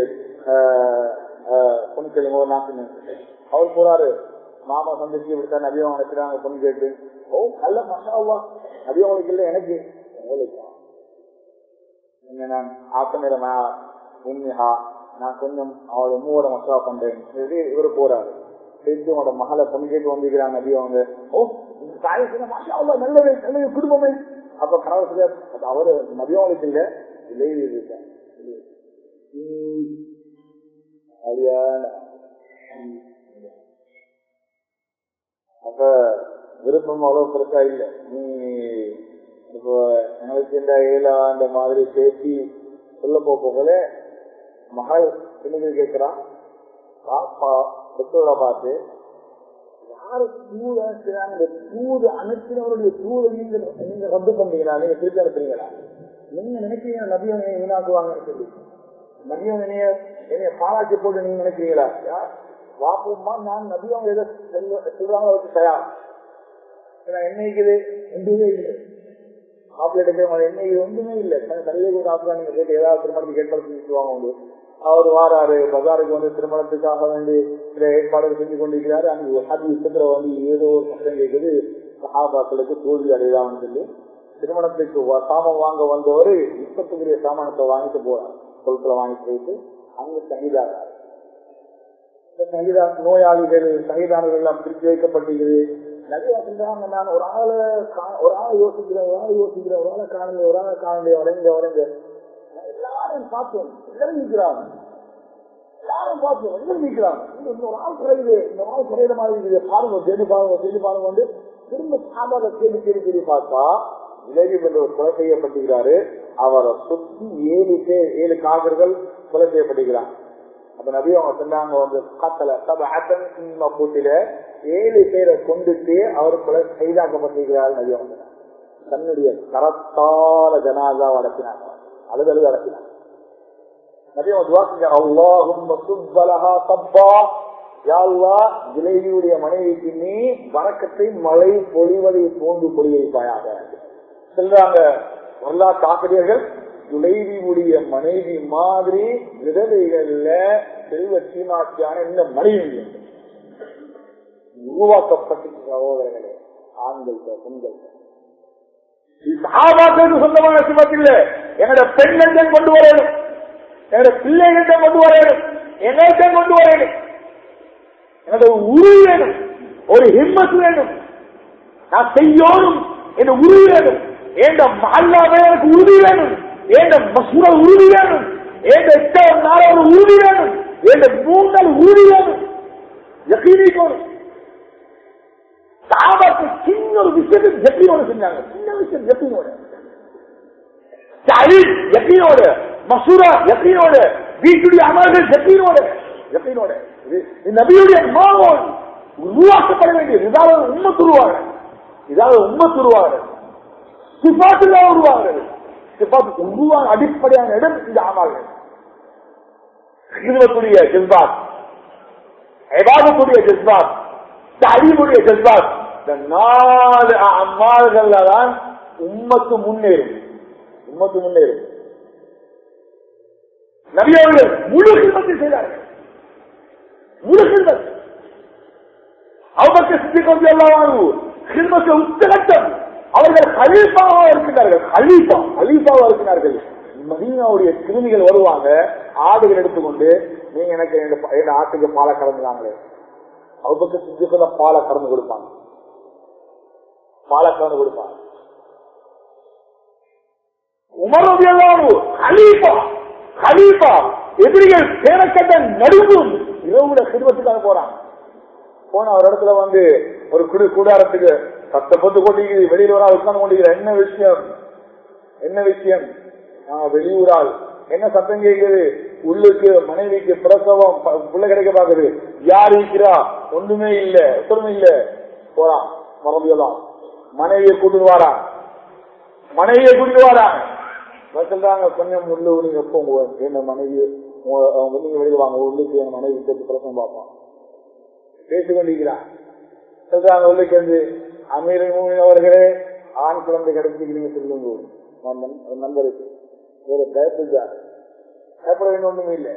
A: பொண்ணு கேளுங்க ஒரு நாட்டு அவர் போறாரு மாமா சந்திச்சு இப்படித்தான் நபியம் அனுப்புறாங்க பொண்ணு கேட்டு ஓ நல்ல மசாவா நபியம் உங்களுக்கு இல்லை எனக்கு உங்களுக்கு நீங்க நான் ஆத்தமேரமா உண்மையா நான் கொஞ்சம் அவளோட மூவோட மசாவா பண்றேன் இவரு போறாரு சேர்த்து உங்களோட மகளை பொண்ணு கேட்டு வந்திருக்கிறாங்க நபி அவங்க ஓ தாய் நல்லது நல்லது குடும்பமே அப்ப கணவர் சொல்ல அவரு நபியாவுக்கு இல்ல விளைவு இருக்கேன் அப்ப விருப்பம் அவ்வளவு பெருசா இல்ல நீ இப்போ எங்களுக்கு இந்த ஏழா அந்த மாதிரி பேசி சொல்ல போல மகள் பெண்ணுக்கு கேட்கிறான் பாப்பா பெற்றோரை பார்த்து யாரு தூது அனுப்புறாங்க இந்த தூது அனுப்பினவருடைய தூதை நீங்க நீங்க ரத்து பண்றீங்களா நீங்க திருப்பி அனுப்புறீங்களா நீங்க நினைக்கிறீங்க நபியம் வீணாக்குவாங்கன்னு சொல்லி நபியம் என்னைய என்னைய பாராட்டி போட்டு நீங்க நினைக்கிறீங்களா யார் வாப்பமா நான் நபியம் எதை சொல்றாங்க வச்சு தயார் என்னைக்குது ஒன்றுமே இல்லை மாப்பிள்ளை எடுக்கிற என்னைக்கு ஒன்றுமே இல்லை தலையில கூட ஆப்கா நீங்க கேட்டு ஏதாவது திருமணத்துக்கு ஏற்படுத்தி சொல்லுவாங்க உண்டு அவர் வாராரு பஜாருக்கு வந்து திருமணத்துக்காக வேண்டி சில ஏற்பாடுகள் செஞ்சு கொண்டிருக்கிறாரு அங்கு ஹதி யுத்தத்துல வந்து ஏதோ ஒரு சத்தம் கேட்குது சஹாபாக்களுக்கு தோல்வி அடையலாம்னு சொல்லி திருமணத்துக்கு சாமம் வாங்க வந்தவர் யுத்தத்துக்குரிய சாமானத்தை வாங்கிட்டு போறார் பொருட்களை வாங்கிட்டு போயிட்டு அங்க சகிதாகிறார் சகிதா நோயாளிகள் சகிதானர்கள் எல்லாம் பிரித்து வைக்கப்பட்டிருக்குது நிறைய சொல்றாங்க நான் ஒரு ஆளை ஒரு ஆளை யோசிக்கிறேன் ஒரு ஆளை யோசிக்கிறேன் ஒரு ஆளை காணல ஒரு ஆளை காணல உடங்க உடங்க எல்லாரும் பார்த்தோம் எல்லாரும் நிற்கிறாங்க எல்லாரும் பார்த்தோம் எல்லாரும் நிற்கிறாங்க இந்த ஒரு ஆள் குறையுது இந்த ஆள் குறையிற மாதிரி இருக்குது பாருங்க தேடி பாருங்க தேடி பாருங்க வந்து திரும்ப சாதாரண தேடி தேடி தேடி பார்த்தா விளைவி என்ற ஒரு கொலை செய்யப்பட்டிருக்கிறாரு அவரை சுற்றி ஏழு பேர் ஏழு காதர்கள் கொலை செய்யப்பட்டிருக்கிறார் அப்ப நபி அவங்க சொன்னாங்க வந்து காத்தல தப கூட்டில ஏழு பேரை கொண்டுட்டு அவர் கொலை கைதாக்கப்பட்டிருக்கிறார் நபி அவங்க தன்னுடைய கரத்தால ஜனாதா அடக்கினாங்க அழுது அழுது அடக்கினாங்க நபி அவங்க துவாக்குங்க அல்லாஹும் சுப்பலஹா தப்பா யாழ்லா ஜிலேபியுடைய மனைவிக்கு நீ வழக்கத்தை மழை பொழிவதை போன்று பொழி வைப்பாயாக சொல்றாங்க வரலாற்று ஆசிரியர்கள் துளைவியுடைய மனைவி மாதிரி விதவைகள்ல செல்வ சீமாட்டியான இந்த மனைவி இல்லை. உருவாக்கப்பட்ட சகோதரர்களே ஆண்கள் பெண்கள் சாபாக்களுக்கு சொந்தமான சிவத்தில் என்னோட பெண்கள் கொண்டு வரணும் என்னோட பிள்ளைகளிடம் கொண்டு வரணும் என்னிடம் கொண்டு வரணும் என்னோட உருள் வேணும் ஒரு ஹிம்மத் வேணும் நான் செய்யணும் என்ற உறுதி வேணும் ஏண்ட மல்லாவே எனக்கு உறுதி வேணும் ஏண்ட மசூர உறுதி வேணும் ஏண்ட எட்டாவது நாளாவது உறுதி வேணும் ஏண்ட மூணு நாள் உறுதி வேணும் யக்கீனி போகணும் சாபாக்கு சின்ன ஒரு விஷயத்தை ஜப்பீனோட செஞ்சாங்க சின்ன விஷயம் ஜப்பீனோட சலீல் யக்கீனோட மசூரா யக்கீனோட வீட்டுடைய அமல்கள் ஜப்பீனோட யக்கீனோட இது இது நபியுடைய மாவோன் உருவாக்கப்பட வேண்டியது இதாவது உண்மத்து உருவாக இதாவது உண்மத்து உருவாக சிபாத்துல உருவாகிறது சிபாத்து உருவாக அடிப்படையான இடம் இந்த அமல்கள் ஹிதுவத்துடைய ஜில்பாத் எபாதத்துடைய ஜில்பாத் தலிமுடைய ஜல்பாத் இந்த நாலு அம்மாள்கள்ல தான் உம்மத்து முன்னேறும் உம்மத்து முன்னேறும் நபியவர்கள் முழு ஹில்மத்தை செய்தார்கள் முழு ஹில்மத் அவருக்கு சித்திக்கு எல்லாம் ஹில்மத்தை உச்சகட்டம் அவர்கள் ஹலீஃபாவா இருக்கிறார்கள் ஹலீஃபா ஹலீஃபாவா இருக்கிறார்கள் மதீனாவுடைய கிருமிகள் வருவாங்க ஆடுகள் எடுத்துக்கொண்டு நீங்க எனக்கு எங்க ஆட்டுக்கு பாலை கலந்துறாங்களே அவங்க சித்திக்குள்ள பாலை கறந்து கொடுப்பாங்க பாலை கறந்து கொடுப்பாங்க உமரவியல்லாமு ஹலீஃபா ஹலீஃபா எதிரிகள் பேரக்கட்ட நடுங்கும் இரவுல சிறுவத்துக்காக போறாங்க போன ஒரு இடத்துல வந்து ஒரு குடு கூடாரத்துக்கு கஷ்டப்பட்டு கொண்டிருக்கிறது வெளியில் வர உட்கார்ந்து கொண்டிருக்கிற என்ன விஷயம் என்ன விஷயம் நான் வெளியூரால் என்ன சத்தம் கேட்குது உள்ளுக்கு மனைவிக்கு பிரசவம் பிள்ளை கிடைக்க பாக்குது யார் இருக்கிறா ஒண்ணுமே இல்ல ஒன்றுமே இல்ல போறான் மறந்துலாம் மனைவியை கூட்டிட்டு வாரான் மனைவியை கூட்டிட்டு வாரான் சொல்றாங்க கொஞ்சம் உள்ளு நீங்க போங்க என்ன மனைவி நீங்க வெளியே வாங்க உள்ளுக்கு என் மனைவி சேர்த்து பிரசவம் பார்ப்பான் பேசிக் கொண்டிருக்கிறான் சொல்றாங்க உள்ளுக்கு வந்து அமீர் அவர்களே ஆண் குழந்தை கிடைச்சிக்கிறீங்க சொல்லுங்க நண்பருக்கு ஒரு பயப்படுறாரு பயப்பட வேண்டிய ஒண்ணுமே இல்லை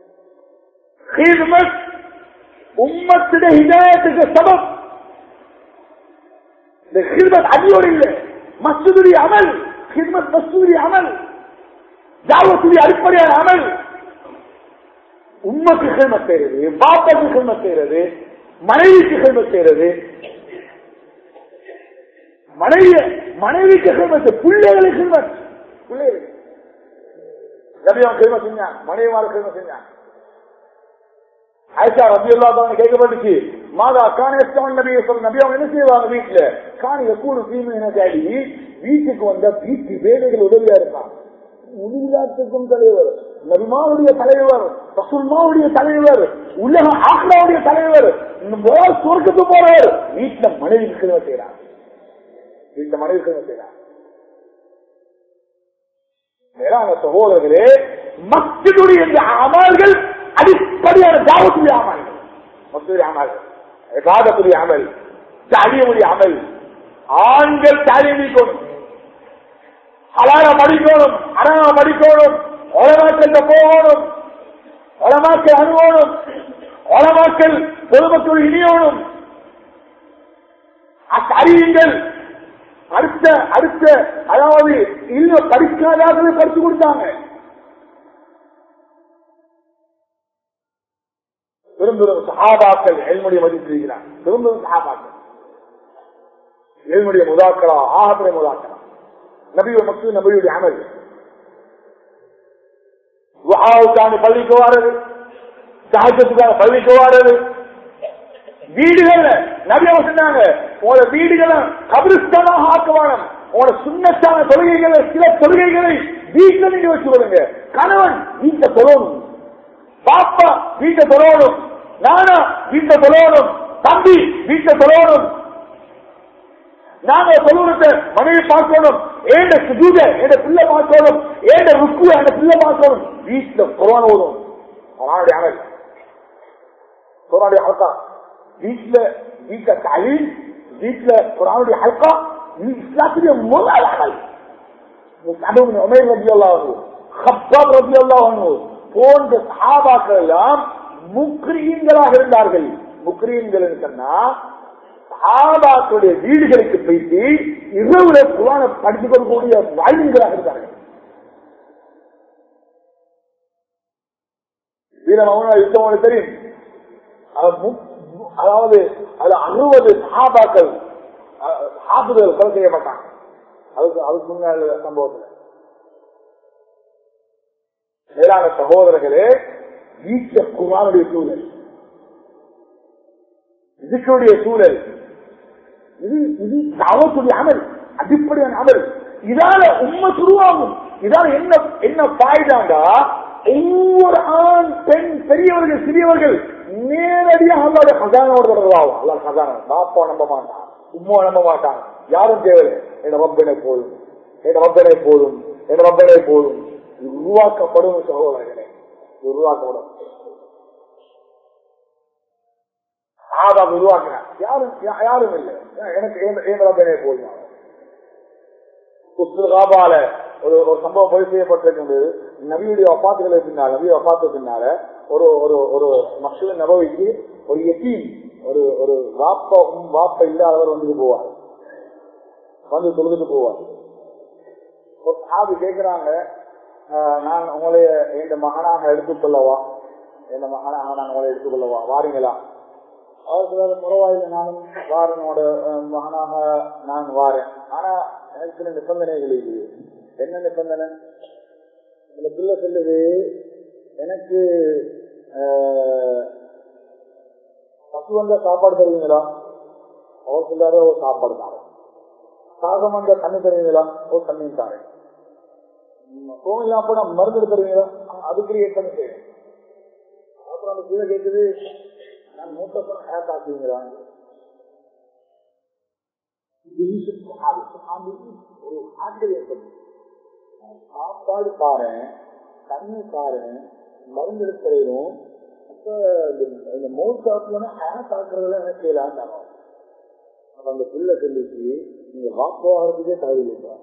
A: உம்மத்துடைய ஹிதாயத்துக்கு சபம் இந்த ஹிர்மத் அடியோடு இல்லை மசூதுடைய அமல் ஹிர்மத் மசூதுடைய அமல் ஜாவத்துடைய அடிப்படையான அமல் உண்மைக்கு ஹிர்மத் செய்யறது பாப்பாக்கு ஹிர்மத் செய்யறது மனைவிக்கு ஹிர்மத் செய்யறது மனைவி மனைவிக்கு ஹிர்மத் பிள்ளைகளுக்கு ஹிர்மத் பிள்ளைகளுக்கு நபியம் கிரும செஞ்சான் மனைவிமார கிரும செஞ்சான் ஆயிஷா ரபி அல்லாதவங்க கேட்கப்பட்டுச்சு மாதா காணேஸ்வரன் நபியை சொல்ல நபி அவங்க என்ன செய்வாங்க வீட்டுல காணிக கூடு தீமை தேடி வீட்டுக்கு வந்த வீட்டு வேலைகள் உதவியா இருக்கான் உலகத்துக்கும் தலைவர் நபிமாவுடைய தலைவர் ரசுல்மாவுடைய தலைவர் உலக ஆக்ராவுடைய தலைவர் சொர்க்கத்துக்கு போறவர் வீட்டுல மனைவி கிரும செய்யறான் வீட்டுல மனைவி கிரும செய்யறான் மேலான சகோதரர்களே மக்களுடைய இந்த அமல்கள் அடிப்படையான தாவத்துடைய அமல்கள் மக்களுடைய அமல்கள் காதத்துடைய அமல் தாலியமுடைய அமல் ஆண்கள் தாலியம் நீக்கணும் அலார படிக்கணும் அரணா படிக்கணும் உலமாக்கல் போகணும் உலமாக்கல் அணுகணும் உலமாக்கல் பொதுமக்கள் இனியோனும் அறியுங்கள் அடுத்த அடுத்த அதாவது இல்ல படிக்காதாகவே படிச்சு கொடுத்தாங்க பெரும்பெரும் சஹாபாக்கள் எல்முடைய மதிப்பிருக்கிறார் பெரும்பெரும் சஹாபாக்கள் எல்முடைய முதாக்கரா ஆகப்படைய முதாக்கரா நபிய மக்கள் நபியுடைய அமல் துஆவுக்கான பள்ளிக்கு வாரது சஹஜத்துக்கான பள்ளிக்கு வாரது வீடுகள்ல நபியா சொன்னாங்க உங்களோட வீடுகளை கபிரிஸ்தானாக ஆக்கவானம் உங்களோட சுண்ணத்தான தொழுகைகளை சில தொழுகைகளை வீட்டுல நீங்க வச்சு கொள்ளுங்க கணவன் வீட்டை தொழணும் பாப்பா வீட்டை தொழணும் நானா வீட்டை தொழணும் தம்பி வீட்டை தொழணும் நாங்க தொழுவத்தை மனைவி பார்க்கணும் ஏண்ட சுஜூத என் பிள்ளை பார்க்கணும் ஏண்ட ருக்கு அந்த பிள்ளை பார்க்கணும் வீட்டுல கொரோனா ஓடும் அவனுடைய அமல் கொரோனுடைய அழகா வீட்டுல வீட்டுல தலீல் வீட்டுல குரானுடைய ஹல்கா இஸ்லாத்துடைய முதல் அமல் உமேர் ரபி அல்லாஹு ஹப்பாப் ரபி அல்லாஹு போன்ற சஹாபாக்கள் எல்லாம் முக்ரீன்களாக இருந்தார்கள் முக்ரீன்கள் சொன்னா சஹாபாக்களுடைய வீடுகளுக்கு போயிட்டு இரவுல குரான படித்துக் கொள்ளக்கூடிய வாயில்களாக இருந்தார்கள் வீரமகன் யுத்தம் உங்களுக்கு தெரியும் அவர் மு- மு- அதாவது அது அறுபது சஹாபாக்கள் ஹாபுகள் கொலை செய்யப்பட்டாங்க அதுக்கு அதுக்கு முன்னாள் சம்பவத்தில் மேலான சகோதரர்களே வீச்ச குமாருடைய சூழல் இதுக்குடைய சூழல் இது இது தாவத்துடைய அமல் அடிப்படையான அமல் இதால உண்மை துருவாகும் இதால என்ன என்ன பாய்தாண்டா ஒவ்வொரு ஆண் பெண் பெரியவர்கள் சிறியவர்கள் நேரடியாக அல்லாத கதானோடு தொடர்பாகும் அல்லா கதான பாப்பா நம்ப மாட்டான் உம்மா நம்ப மாட்டான் யாரும் தேவையில்லை என் ரப்பனை போதும் என் ரப்பனை போதும் என் ரப்பனை போதும் இது உருவாக்கப்படும் சகோதரர்களே இது உருவாக்கப்படும் ஆதாம் உருவாக்கினார் யாரும் யா- யாரும் இல்லை எனக்கு என்- என் ரப்பனே போதும் புஸ்தகாபால ஒரு ஒரு சம்பவம் பதிவு செய்யப்பட்டிருக்கின்றது நபியுடைய வப்பாத்துகளுக்கு பின்னால நபிய வப்பாத்துக்கு பின்னால ஒரு ஒரு ஒரு மக்கள் நபவிக்கு ஒரு எத்தீம் ஒரு ஒரு வாப்ப உம் வாப்ப இல்லாதவர் வந்துட்டு போவார் வந்து தொழுதுட்டு போவார் ஒரு சாபி கேட்கிறாங்க "ஆஹ், நான் உங்களை என் மகனாக எடுத்துக்கொள்ளவா என் மகனாக நான் உங்களை எடுத்துக்கொள்ளவா வாரீங்களா அவர் சொல்றாரு பரவாயில்லை நானும் வாரனோட அஹ், மகனாக நான் வாரேன் ஆனா எனக்கு சில நிபந்தனைகள் இது என்ன நிபந்தனை இந்த பிள்ளை சொல்லுது எனக்கு அஹ், பசு வந்த சாப்பாடு தருவீங்களா அவர் சொல்றாரு ஒரு சாப்பாடு தாரேன் சாகம் வந்த தண்ணி தருவீங்களா ஒரு தண்ணியும் தாரேன் கோவில் அப்ப நான் மருந்து தருவீங்களா "ஆ, அதுக்கு ஏற்பாடு செய்யறேன் அப்புறம் அந்த பிள்ளை கேட்குது நான் மூத்தப்பறம் ஹேட் ஆக்குவீங்களா ஒரு ஆச்சரியம் சாப்பாடு பாறேன் தண்ணி பாறேன் மருந்து எடுத்துறோம் அப்ப இந்த- இந்த மவுத் ஆக்குனா ஹேட் ஆக்குறதுல எனக்கு செய்யலாம் அப்ப அந்த பிள்ளை சொல்லிச்சு நீங்க வாக்குவாகிறதுக்கே தகுதி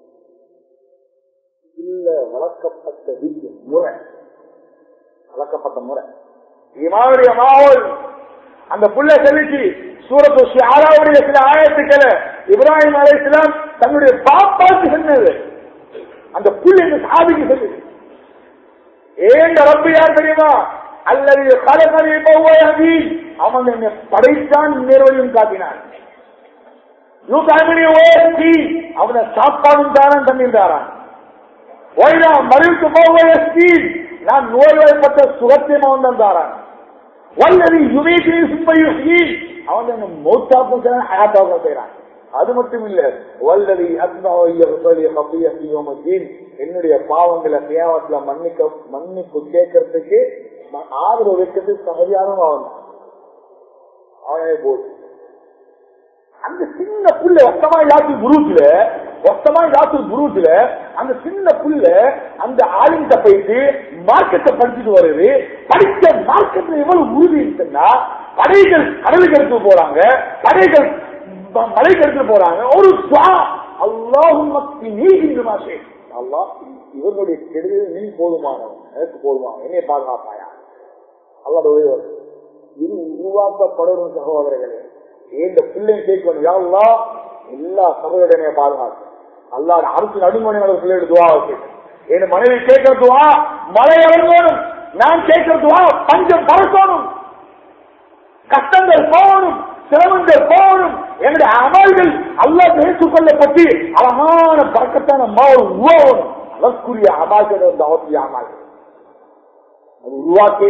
A: இல்ல வளர்க்கப்பட்ட வீட்டு முறை வளர்க்கப்பட்ட முறை இமாவுடைய மாவோல் அந்த புள்ள செலுத்தி சூரத்து ஷியாராவுடைய சில ஆயத்துக்களை இப்ராஹிம் அலைஹிஸ்ஸலாம் தன்னுடைய பாப்பாக்கு சொன்னது அந்த புள்ள இந்த சாதிக்கு சொல்லுது ஏன் ரப்பு யார் தெரியுமா அல்லது கலகலை பௌவதி அவன் என்னை படைத்தான் நேர்வழியும் காட்டினான் யூகாமினி ஓசி அவனை சாப்பாடும் தாரான் தண்ணீர் தாரான் ஒய்னா மறித்து போவதற்கு நான் நோய்வாய்ப்பட்ட சுகத்தையும் அவன் தான் தாரான் வல்லதி யுமீக்கிரி சும்பையுகி அவன் என்ன மௌத்தாக்கும் செய்யறான் ஹயாத்தாக்கும் செய்யறான் அது மட்டும் இல்ல வல்லதி அத்மாவியின் என்னுடைய பாவங்களை தேவத்துல மன்னிக்க மன்னிப்பு கேட்கறதுக்கு ம- ஆதரவு வைக்கிறதுக்கு தகுதியானவன் அவன் தான். அவனே போதும் அந்த சின்ன புள்ள ஒத்தமா இல்லாத குரூப்ல ஒத்தமா இல்லாத குரூப்ல அந்த சின்ன புள்ள அந்த ஆளுங்கிட்ட போயிட்டு மார்க்கெட்டை படிச்சுட்டு வருது படிச்ச மார்க்கெட்ல எவ்வளவு உறுதி இருக்குன்னா படைகள் கடலுக்கு எடுத்து போறாங்க படைகள் ம- மலைக்கு எடுத்து போறாங்க ஒரு அல்லாஹும் நீ இந்த மாசே அல்லாஹ் இவர்களுடைய கெடுதல் நீ போதுமானவன் எனக்கு போதுமானவன் என்னை பாதுகாப்பாயா அல்லாத உதவி இது உருவாக்கப்படும் சகோதரர்களே இந்த பிள்ளை கேட்கணும் யா அல்லாஹ் எல்லா சகோதரனைய பாதுகாக்கும் அல்லாத அரசு நடுமணி பிள்ளையோட துவா வச்சு என் மனைவி கேட்கிற துவா மழை இறங்கணும் நான் கேட்கிற துவா பஞ்சம் பறக்கணும் கஷ்டங்கள் போகணும் சிரமங்கள் போகணும் என்னுடைய அமல்கள் அல்லாஹ் ஏற்றுக்கொள்ளப்பட்டு அழகான பறக்கத்தான மாவு உருவாகணும் அதற்குரிய அமால்கள் அந்த அவசிய அமால்கள் அது உருவாக்கி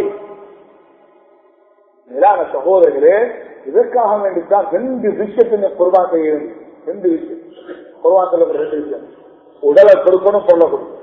A: மேலான சகோதரர்களே இதற்காக வேண்டித்தான் ரெண்டு விஷயத்தை குர்பான் செய்ய வேண்டும் ரெண்டு விஷயம் குர்பான் சொல்ல ரெண்டு விஷயம் உடலை கொடுக்கணும் பொருளை கொடுக்கணும்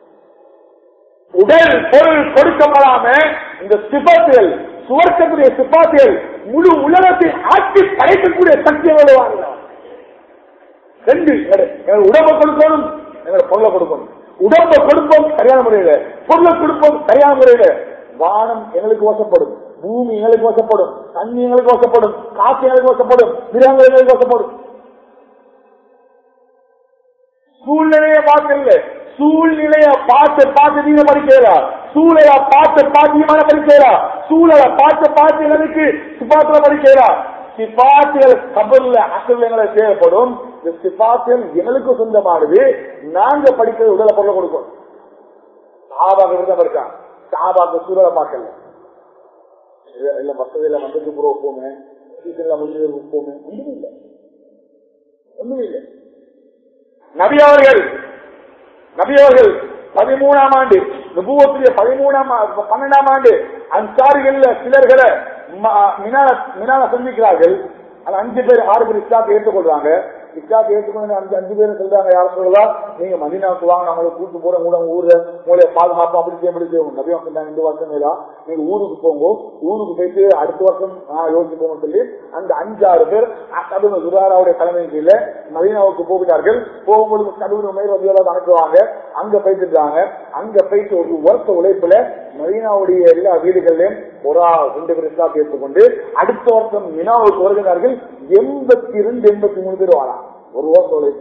A: உடல் பொருள் கொடுக்கப்படாம இந்த சிபாத்துகள் சுவர்க்கக்கூடிய சிபாத்துகள் முழு உலகத்தை ஆட்சி படைக்கக்கூடிய சக்தியோடு வாங்கலாம் ரெண்டு எங்க உடம்பை கொடுக்கணும் எங்க பொருளை கொடுக்கணும் உடம்பை கொடுப்போம் சரியான முறையில பொருளை கொடுப்போம் சரியான முறையில வானம் எங்களுக்கு வசப்படும் பூமி எங்களுக்கு வசப்படும் தண்ணி எங்களுக்கு வசப்படும் காற்று எங்களுக்கு வசப்படும் மிருகங்கள் எங்களுக்கு வசப்படும் சூழ்நிலைய பார்க்கல சூழ்நிலைய பார்த்து பார்த்து நீங்க படிக்கலாம் சூழலை பார்த்து பார்த்து ஈமான படிக்கலாம் சூழலை பார்த்து பார்த்து எனக்கு சிபாத்துல படிக்கலாம் சிபாத்துகள் கபர்ல அசல் எங்களுக்கு தேவைப்படும் இந்த சிபாத்துகள் எங்களுக்கு சொந்தமானது நாங்க படிக்கிறது உடலை பொருளை கொடுக்கணும் சாபாக விருதம் இருக்கான் சாபாக்கு சூழலை பார்க்கல இல்ல- இல்ல வசதியில வந்துட்டு கூட ஒப்புமே சீசன்ல முடிஞ்சது ஒப்புமே ஒன்றும் இல்லை ஒன்றும் இல்லை நபி அவர்கள் நபி அவர்கள் பதிமூணாம் ஆண்டு நுபுவத்துடைய பதிமூணாம் ஆ- பன்னெண்டாம் ஆண்டு அன்சாரிகள்ல சிலர்களை ம- மினால மினால சந்திக்கிறார்கள் அந்த அஞ்சு பேர் ஆறு பேர் இஸ்லாத்தை ஏற்றுக்கொள்றாங்க இஸ்லாத்தை ஏற்றுக்கொண்டு அஞ்சு அஞ்சு பேர் சொல்றாங்க யாரும் சொல்லலாம் நீங்க மதினாவுக்கு வாங்க நம்மளை கூட்டு போற கூட ஊர்ல உங்களை பாதுகாப்பு அப்படி செய்ய அப்படி செய்யும் நபியா சொன்னாங்க இந்த வருஷம் மேலா நீங்க ஊருக்கு போங்க ஊருக்கு போயிட்டு அடுத்த வருஷம் நான் யோசிச்சு போகணும்னு சொல்லி அந்த அஞ்சாறு பேர் கடுமை சுதாராவுடைய தலைமையின் கீழ மதீனாவுக்கு போகிறார்கள் போகும்போது கடுமை மேல் வந்து அனுப்புவாங்க அங்க போயிட்டு இருக்காங்க அங்க போயிட்டு ஒரு வருஷ உழைப்புல மதீனாவுடைய எல்லா வீடுகள்லயும் ஒரு ஆள் ரெண்டு பேர் இஸ்லாத்தை ஏற்றுக்கொண்டு அடுத்த வருஷம் மினாவுக்கு வருகிறார்கள் எண்பத்தி ரெண்டு எண்பத்தி மூணு பேர் வரா ஒரு வருஷ உழைப்பு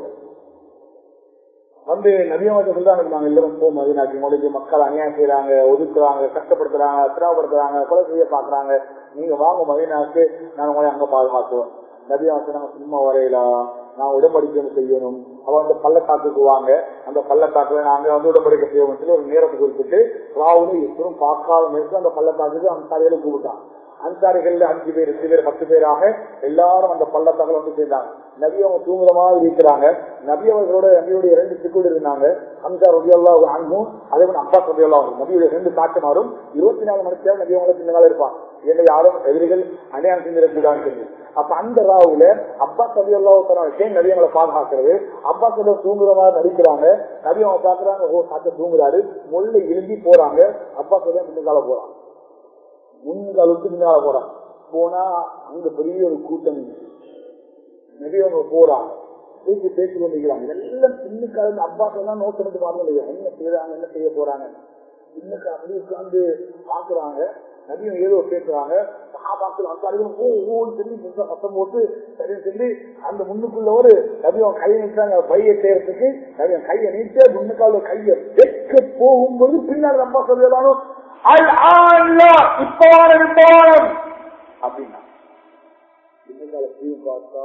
A: வந்து நபியமாக சொல்றாங்க நாங்க எல்லாரும் போ மதினாக்கி மொழிக்கு மக்கள் அநியாயம் செய்யறாங்க ஒதுக்குறாங்க கஷ்டப்படுத்துறாங்க சிரமப்படுத்துறாங்க கொலை செய்ய பாக்குறாங்க நீங்க வாங்க மதினாக்கு நான் உங்களை அங்க பாதுகாக்குவோம் நபியாக நாங்க சும்மா வரையலாம் நான் உடம்படிக்கை செய்யணும் அவ அந்த பள்ளத்தாக்குக்கு வாங்க அந்த பள்ளத்தாக்குல நாங்க வந்து உடம்படிக்கை செய்யணும் சொல்லி ஒரு நேரத்தை குறிப்பிட்டு ராவுல எப்பவும் பார்க்காத நேரத்தில் அந்த பள்ளத்தாக்குக்கு அந்த தலையில கூப்பிட்டான் அன்சாரிகள்ல அஞ்சு பேர் எட்டு பேர் பத்து பேராக எல்லாரும் அந்த பள்ளத்தாக்கில் வந்து சேர்ந்தாங்க நபி அவங்க தூங்குற மாதிரி இருக்கிறாங்க நபி அவர்களோட நபியுடைய ரெண்டு சிக்குள் இருந்தாங்க அன்சார் ரபியல்லா அன்பும் அதே மாதிரி அப்பா ரபியல்லா நபியுடைய ரெண்டு காட்டுமாறும் இருபத்தி நாலு மணி நேரம் நபி அவங்களுக்கு பின்னால இருப்பான் ஏன்னா யாரும் எதிரிகள் அநியாயம் செஞ்சிடக்கூடாதுன்னு சொல்லி அப்ப அந்த ராவுல அப்பா சபியல்லா தரம் நபி அவங்களை பாதுகாக்கிறது அப்பா சொல்ல தூங்குற மாதிரி நடிக்கிறாங்க நபி அவங்க பாக்குறாங்க ஓ சாத்த தூங்குறாரு முள்ளை எழுதி போறாங்க அப்பா சொல்ல முன்னுக்கால போறாங்க முன்காலுக்கு பின்னால போறான் போனா அங்க பெரிய ஒரு கூட்டம் நிறைய அவங்க போறாங்க பேசி பேசி கொண்டிருக்கிறாங்க இதெல்லாம் பின்னுக்கால அப்பா சொன்னா நோட் எடுத்து பார்க்க என்ன செய்யறாங்க என்ன செய்ய போறாங்க பின்னுக்கு அப்படி உட்கார்ந்து பாக்குறாங்க நபியும் ஏதோ பேசுறாங்க சகாபாக்கள் அந்த ஓ ஓன்னு சொல்லி புதுசா சத்தம் போட்டு சரி சொல்லி அந்த முன்னுக்குள்ள ஒரு நபியும் கையை நிற்கிறாங்க பையை செய்யறதுக்கு நபியும் கையை நீட்டு முன்னுக்கால கையை வெக்க போகும்போது பின்னால் அப்பா சொல்லலாலும் அல் ஆன்லா இப்பவானம் இப்பவானம் அப்படின்னா பின்னுக்கால தீ பார்த்தா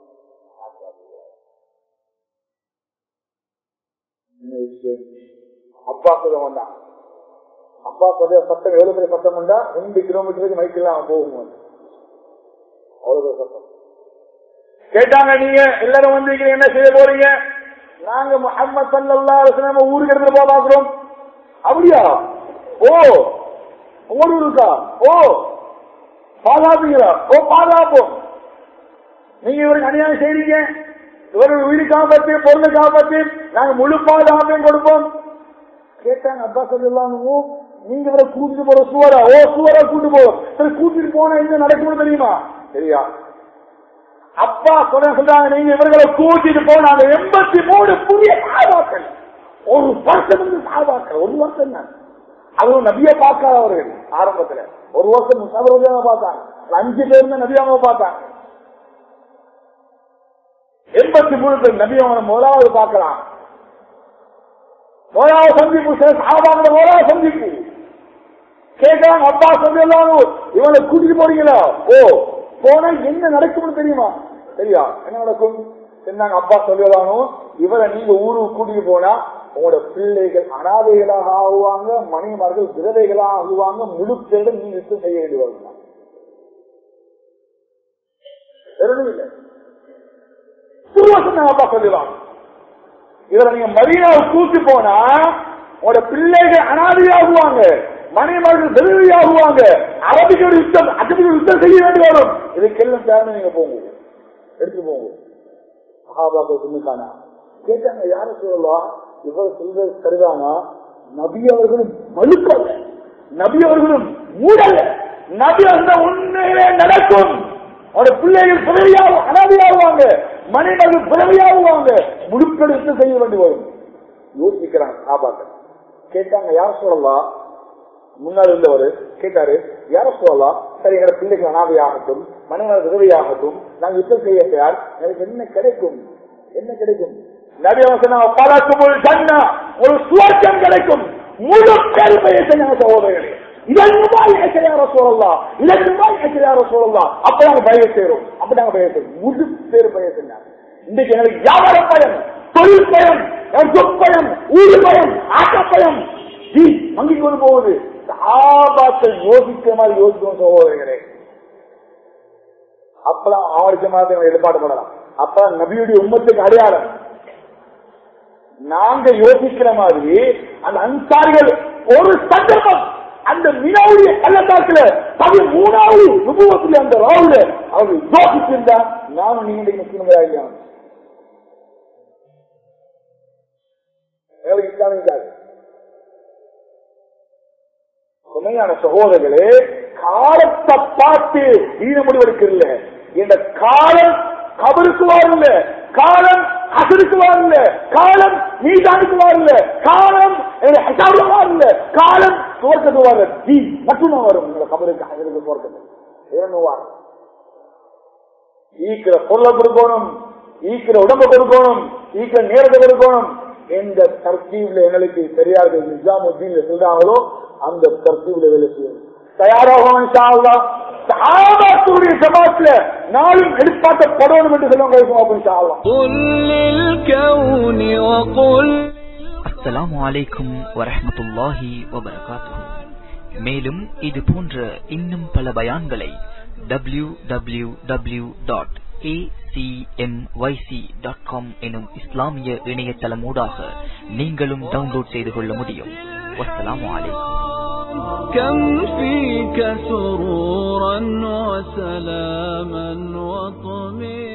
A: என்ன விஷயம் அப்பா சொல்ல வந்தான் அப்பா சொல்ல சத்தம் எவ்வளவு பெரிய சத்தம் உண்டா ரெண்டு கிலோமீட்டருக்கு மைக்கெல்லாம் அவன் போகும் அவ்வளவு பெரிய சத்தம் கேட்டாங்க நீங்க எல்லாரும் வந்திருக்கீங்க என்ன செய்ய போறீங்க நாங்க முகமது சல்லா நம்ம ஊருக்கு எடுத்துட்டு போக பாக்குறோம் அப்படியா ஓ உங்க இருக்கா ஓ பாதுகாப்பீங்களா ஓ பாதுகாப்போம் நீங்க இவருக்கு அநியாயம் செய்றீங்க இவர்கள் உயிர் காப்பாற்றி பொருள் காப்பாற்றி நாங்க முழு பாதுகாப்பையும் கொடுப்போம் கேட்டாங்க அப்பா சொல்லலாம் நீங்க இவரை கூட்டிட்டு போற சுவரா ஓ சுவரா கூட்டு போறோம் சரி கூட்டிட்டு போனா என்ன நடக்கும் தெரியுமா சரியா அப்பா சொல்ல சொல்றாங்க நீங்க இவர்களை கூட்டிட்டு போனாங்க எண்பத்தி மூணு புதிய சாபாக்கள் ஒரு வருஷம் இருந்து சாபாக்கள் ஒரு வருஷம் தான் அதுவும் நபிய பார்க்காதவர்கள் ஆரம்பத்துல ஒரு வருஷம் முசாபரமாக பார்த்தாங்க அஞ்சு பேர் தான் நபியாம பார்த்தாங்க எண்பத்தி மூணு பேர் நபியவனை முதலாவது பார்க்கலாம் முதலாவது சந்திப்பு சில சாபாங்கள முதலாவது சந்திப்பு கேட்கலாம் அப்பா சொல்லலாம் இவனை கூட்டிட்டு போறீங்களா ஓ போனா என்ன நடக்கும்னு தெரியுமா தெரியா என்ன நடக்கும் சொன்னாங்க அப்பா சொல்லலானோ இவரை நீங்க ஊருக்கு கூட்டிட்டு போனா உங்களோட பிள்ளைகள் அனாதைகளாக ஆகுவாங்க மணிமார்கள் விதவைகளாக ஆகுவாங்க முழு பேரும் நீங்க யுத்தம் செய்ய வேண்டி வருவாங்க இல்லை திருவசம் அப்பா சொல்லலாம் இவரை நீங்க மரியாதை கூட்டி போனா உங்களோட பிள்ளைகள் அனாதையாகுவாங்க மனைவர்கள் விதவியாகுவாங்க அரபிகள் யுத்தம் அகபிகள் யுத்தம் செய்ய வேண்டி வரும் இதுக்கெல்லாம் தேவை நீங்க போங்க எடுத்து போங்க மகாபாபா சொன்னிக்கானா கேட்டாங்க யார சொல்லலாம் இவர் சொல்றது சரிதானா நபி அவர்களும் மறுக்கல நபி அவர்களும் மூடல நபி அவர்கள் உண்மையிலே நடக்கும் அவரோட பிள்ளைகள் பிறவியாகும் அனாதையாகுவாங்க மனிதர்கள் பிறவியாகுவாங்க முழுக்கெடுத்து செய்ய வேண்டி வரும் யோசிக்கிறாங்க சாபாக்கள் கேட்டாங்க யார் சொல்லலாம் முன்னால் இருந்தவர் கேட்டாரு யார சொல்லலாம் சரி எங்க பிள்ளைகள் அனாதையாகட்டும் மனிதர்கள் விதவையாகட்டும் நாங்க யுத்தம் செய்ய தயார் எனக்கு என்ன கிடைக்கும் என்ன கிடைக்கும் நபி அவங்க சொன்னாங்க பலக்குமுள் ஜன்னா ஒரு சுவர்க்கம் கிடைக்கும் முழு பெருமையை செஞ்சாங்க சகோதரர்களே இரண்டுமாய் ஏற்கனவே சொல்லலாம் இரண்டுமாய் ஏற்கனவே சொல்லலாம் அப்ப நாங்க பய சேரும் அப்ப நாங்க பய சேரும் முழு பேர் பய செஞ்சாங்க இன்றைக்கு எங்களுக்கு வியாபார பயம் தொழில் பயம் சொற்பயம் ஊரு பயம் ஆட்டப்பயம் வங்கிக்கு வந்து போகுது ஆபாக்கள் யோசிக்கிற மாதிரி யோசிக்கும் சகோதரர்களே அப்பெல்லாம் ஆவடிச்ச மாதிரி எதிர்பார்க்கப்படலாம் அப்ப நபியுடைய உம்மத்துக்கு அடையாளம் நாங்க யோசிக்கிற மாதிரி அந்த அன்சாரிகள் ஒரு சந்தர்ப்பம் அந்த மினாவுடைய பள்ளத்தாக்குல பதிமூணாவது நுபுவத்துல அந்த ராவுல அவர்கள் யோசிச்சிருந்தா நானும் நீங்க முஸ்லிம்களா இல்லையா எங்களுக்கு இஸ்லாமிக்காது உண்மையான சகோதரர்களே காலத்தை பார்த்து ஈன முடிவெடுக்கல இந்த காலம் கபருக்கு வரல காலம் அசருக்கு வரல காலம் நீதானுக்கு வரல காலம் ஹசாவுல வரல காலம் சுவர்க்கத்து வரல தீ மட்டும்தான் வரும் உங்களை கபருக்கு அசருக்கு சுவர்க்கத்து ஏன்னு வரும் ஈக்கிற பொருளை கொடுக்கணும் ஈக்கிற உடம்பை கொடுக்கணும் ஈக்கிற நேரத்தை கொடுக்கணும் எந்த தர்த்தீவ்ல எங்களுக்கு பெரியார்கள் நிஜாமுத்தீன்ல சொல்றாங்களோ அந்த தர்த்தீவ்ல வேலை செய்யணும் தயாராகும் சகாபாத்துடைய ஜமாத்துல நாளும் எதிர்பார்க்கப்படணும் என்று சொல்லுவாங்க
B: قل للكون وقل
C: அஸ்ஸலாமு அலைக்கும் வரஹ்மத்துல்லாஹி வபரகாத்துஹு மேலும் இது போன்ற இன்னும் பல பயான்களை W W W dot dot com எனும் இஸ்லாமிய இணையதளமூடாக நீங்களும் டவுன்லோட் செய்து கொள்ள முடியும் வஸ்ஸலாமு அலைக்கும்
B: كم فيك سرورا وسلاما وطمئنا